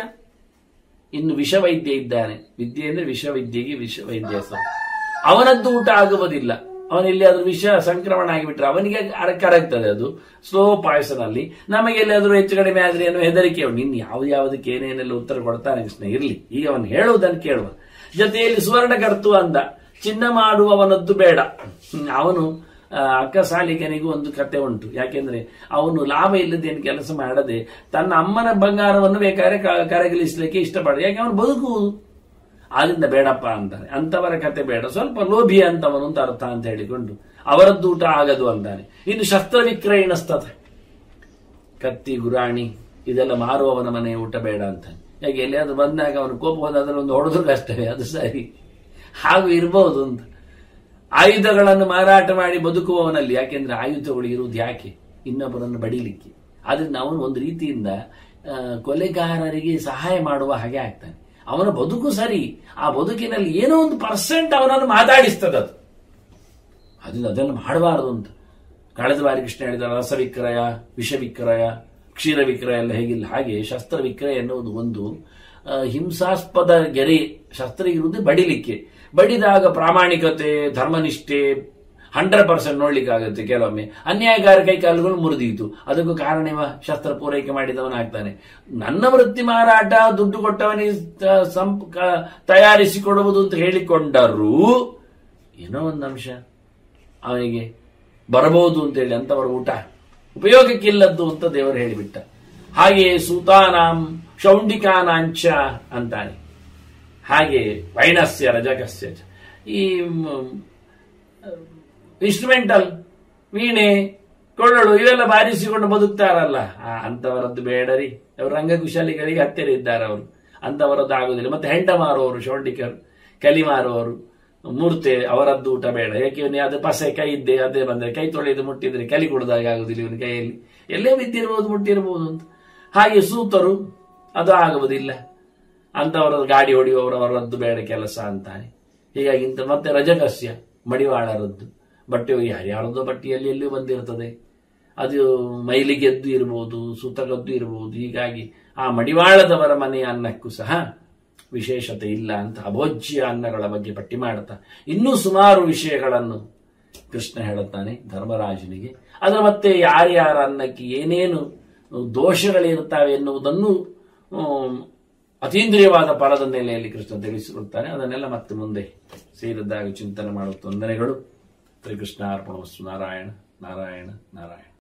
ಇನ್ನು ವಿಷವೈದ್ಯ ಇದ್ದಾನೆ ವಿದ್ಯೆ ಅಂದ್ರೆ ವಿಷವಿದ್ಯೆಗೆ ವಿಷವೈದ್ಯ ಹೆಸರು ಅವನದ್ದು ಊಟ ಆಗುವುದಿಲ್ಲ ಅವನಲ್ಲಿ ಅದು ವಿಷ ಸಂಕ್ರಮಣ ಆಗಿಬಿಟ್ರೆ ಅವನಿಗೆ ಅರ- ಕರಗ್ತದೆ ಅದು ಸ್ಲೋ ಪಾಯ್ಸನ್ ಅಲ್ಲಿ ನಮಗೆ ಎಲ್ಲಾದ್ರೂ ಹೆಚ್ಚು ಕಡಿಮೆ ಆದ್ರೆ ಏನೋ ಹೆದರಿಕೆ ಉಂಟು ಇನ್ನು ಯಾವ್ದು ಯಾವುದಕ್ಕೆ ಏನೇನೆಲ್ಲ ಉತ್ತರ ಕೊಡ್ತಾನೆ ಕೃಷ್ಣ ಇರ್ಲಿ ಈಗ ಅವನು ಹೇಳುವುದನ್ನು ಕೇಳುವ ಜೊತೆಯಲ್ಲಿ ಸುವರ್ಣಕರ್ತು ಅಂದ ಚಿನ್ನ ಮಾಡುವವನದ್ದು ಬೇಡ ಹ್ಮ್, ಅವನು ಆ, ಅಕ್ಕ ಸಾಲಿಗನಿಗೂ ಒಂದು ಕತೆ ಉಂಟು ಯಾಕೆಂದ್ರೆ ಅವನು ಲಾಭ ಇಲ್ಲದೇನು ಕೆಲಸ ಮಾಡದೆ ತನ್ನ ಅಮ್ಮನ ಬಂಗಾರವನ್ನು ಬೇಕಾದ್ರೆ ಕ- ಕರಗಿಲಿಸ್ಲಿಕ್ಕೆ ಇಷ್ಟಪಡ ಯಾಕೆ ಅವನು ಬದುಕುವುದು ಆದ್ರಿಂದ ಬೇಡಪ್ಪ ಅಂತಾನೆ ಅಂತವರ ಕತೆ ಬೇಡ ಸ್ವಲ್ಪ ಲೋಭಿ ಅಂತವನು ಅಂತ ಅರ್ಥ ಅಂತ ಹೇಳಿಕೊಂಡು ಅವರದ್ದು ಊಟ ಆಗದು ಅಂತಾನೆ ಇನ್ನು ಶಸ್ತ್ರ ವಿಕ್ರಯಣಸ್ತತ ಕತ್ತಿ ಗುರಾಣಿ ಇದೆಲ್ಲ ಮಾರುವವನ ಮನೆ ಊಟ ಬೇಡ ಅಂತಾನೆ ಯಾಕೆ ಎಲ್ಲಿಯಾದ್ರೂ ಬಂದಾಗ ಅವನು ಕೋಪ ಹೋದಾದ್ರೆ ಒಂದು ಹೊಡೆದ್ರು ಕಷ್ಟವೇ ಅದು ಸರಿ ಹಾಗೂ ಇರಬಹುದು ಅಂತ ಆಯುಧಗಳನ್ನು ಮಾರಾಟ ಮಾಡಿ ಬದುಕುವವನಲ್ಲಿ ಯಾಕೆಂದ್ರೆ ಆಯುಧಗಳು ಇರುವುದು ಯಾಕೆ ಇನ್ನೊಬ್ಬರನ್ನು ಬಡಿಲಿಕ್ಕೆ ಆದ್ರಿಂದ ಅವನು ಒಂದು ರೀತಿಯಿಂದ ಆ, ಕೊಲೆಗಾರರಿಗೆ ಸಹಾಯ ಮಾಡುವ ಹಾಗೆ ಆಗ್ತಾನೆ ಅವನ ಬದುಕು ಸರಿ ಆ ಬದುಕಿನಲ್ಲಿ ಏನೋ ಒಂದು ಪರ್ಸೆಂಟ್ ಅವನನ್ನು ಮಾತಾಡಿಸ್ತದೆ ಅದು ಅದರಿಂದ ಅದನ್ನು ಮಾಡಬಾರದು ಅಂತ ಕಳೆದ ಬಾರಿ ಕೃಷ್ಣ ಹೇಳಿದ ರಸ ವಿಕ್ರಯ ವಿಷ ವಿಕ್ರಯ ಕ್ಷೀರ ವಿಕ್ರಯ ಎಲ್ಲ ಹೇಗಿಲ್ಲ ಹಾಗೆ ಶಸ್ತ್ರ ವಿಕ್ರಯ ಎನ್ನುವುದು ಒಂದು ಆ, ಹಿಂಸಾಸ್ಪದ ಗೆರೆ ಶಸ್ತ್ರ ಇರುವುದು ಬಡಿಲಿಕ್ಕೆ ಬಡಿದಾಗ ಪ್ರಾಮಾಣಿಕತೆ ಧರ್ಮನಿಷ್ಠೆ ಹಂಡ್ರೆಡ್ ಪರ್ಸೆಂಟ್ ನೋಡ್ಲಿಕ್ಕಾಗುತ್ತೆ ಕೆಲವೊಮ್ಮೆ ಅನ್ಯಾಯಗಾರ ಕೈ ಕಾಲುಗಳು ಮುರಿದೀತು ಅದಕ್ಕೂ ಕಾರಣವ ಶಸ್ತ್ರ ಪೂರೈಕೆ ಮಾಡಿದವನಾಗ್ತಾನೆ ನನ್ನ ವೃತ್ತಿ ಮಾರಾಟ ದುಡ್ಡು ಕೊಟ್ಟವನಿಗೆ ತ- ಸಂಪ್ ಕ- ತಯಾರಿಸಿಕೊಡುವುದು ಅಂತ ಹೇಳಿಕೊಂಡರೂ ಏನೋ ಒಂದು ಅಂಶ ಅವನಿಗೆ ಬರಬಹುದು ಅಂತೇಳಿ ಅಂತವರ ಊಟ ಉಪಯೋಗಕ್ಕಿಲ್ಲದ್ದು ಅಂತ ದೇವರು ಹೇಳಿಬಿಟ್ಟ ಹಾಗೆ ಸೂತಾನಾಂ ಶೌಂಡಿಕಾನಾಂಚ ಅಂತಾನೆ ಹಾಗೆ ವೈನಸ್ಯ ರಜಕಸ್ಯ ಚ. ಈ ಇನ್ಸ್ಟ್ರುಮೆಂಟಲ್ ವೀಣೆ ಕೊಳ್ಳಳು ಇವೆಲ್ಲ ಬಾರಿಸಿಕೊಂಡು ಬದುಕ್ತಾರಲ್ಲ ಆ, ಅಂತವರದ್ದು ಬೇಡರಿ ಅವರು ರಂಗಕುಶಲಿಗಳಿಗೆ ಹತ್ತಿರ ಇದ್ದಾರೆ ಅವರು ಅಂತವರದ್ದು ಆಗುದಿಲ್ಲ ಮತ್ತೆ ಹೆಂಡ ಮಾರುವವರು ಶೌಂಡಿಕರು ಕಲಿ ಮಾರುವವರು ಮೂರ್ತೆ ಅವರದ್ದು ಊಟ ಬೇಡ ಯಾಕೆ ಇವನಿಗೆ ಅದು ಪಸೆ ಕೈ ಇದ್ದೆ ಅದೇ ಬಂದ್ರೆ ಕೈ ತೊಳೆದು ಮುಟ್ಟಿದ್ರೆ ಕಲಿ ಕುಡ್ದಾಗ ಆಗುದಿಲ್ಲ ಇವನ ಕೈಯಲ್ಲಿ ಎಲ್ಲೇ ಬಿದ್ದಿರ್ಬೋದು ಮುಟ್ಟಿರ್ಬೋದು ಅಂತ ಹಾಗೆ ಸೂತರು ಅದು ಆಗುವುದಿಲ್ಲ ಅಂತವರ ಗಾಡಿ ಹೊಡೆಯುವವರು ಅವರದ್ದು ಬೇಡ ಕೆಲಸ ಅಂತಾನೆ ಹೀಗಾಗಿ ಇಂತ ಮತ್ತೆ ರಜಕಸ್ಯ ಮಡಿವಾಳರದ್ದು ಬಟ್ಟೆ ಯಾರ್ಯಾರದೋ ಬಟ್ಟೆಯಲ್ಲಿ ಎಲ್ಲಿಯೂ ಬಂದಿರ್ತದೆ ಅದು ಮೈಲಿಗೆದ್ದು ಇರಬಹುದು ಸುತಗದ್ದು ಇರಬಹುದು ಹೀಗಾಗಿ ಆ ಮಡಿವಾಳದವರ ಮನೆಯ ಅನ್ನಕ್ಕೂ ಸಹ ವಿಶೇಷತೆ ಇಲ್ಲ ಅಂತ ಅಭೋಜ್ಯ ಅನ್ನಗಳ ಬಗ್ಗೆ ಪಟ್ಟಿ ಮಾಡುತ್ತಾ ಇನ್ನೂ ಸುಮಾರು ವಿಷಯಗಳನ್ನು ಕೃಷ್ಣ ಹೇಳುತ್ತಾನೆ ಧರ್ಮರಾಜನಿಗೆ ಅದರ ಮತ್ತೆ ಯಾರ್ಯಾರ ಅನ್ನಕ್ಕೆ ಏನೇನು ದೋಷಗಳಿರುತ್ತವೆ ಎನ್ನುವುದನ್ನು ಆಮ್, ಅತೀಂದ್ರಿಯವಾದ ಫಲದ ನೆಲೆಯಲ್ಲಿ ಕೃಷ್ಣ ತಿಳಿಸಿಕೊಡ್ತಾನೆ ಅದನ್ನೆಲ್ಲ ಮತ್ತೆ ಮುಂದೆ ಸೇರಿದಾಗ ಚಿಂತನೆ ಮಾಡುವ ತೊಂದರೆಗಳು ಶ್ರೀಕೃಷ್ಣ ಅರ್ಪಣ ನಾರಾಯಣ ನಾರಾಯಣ ನಾರಾಯಣ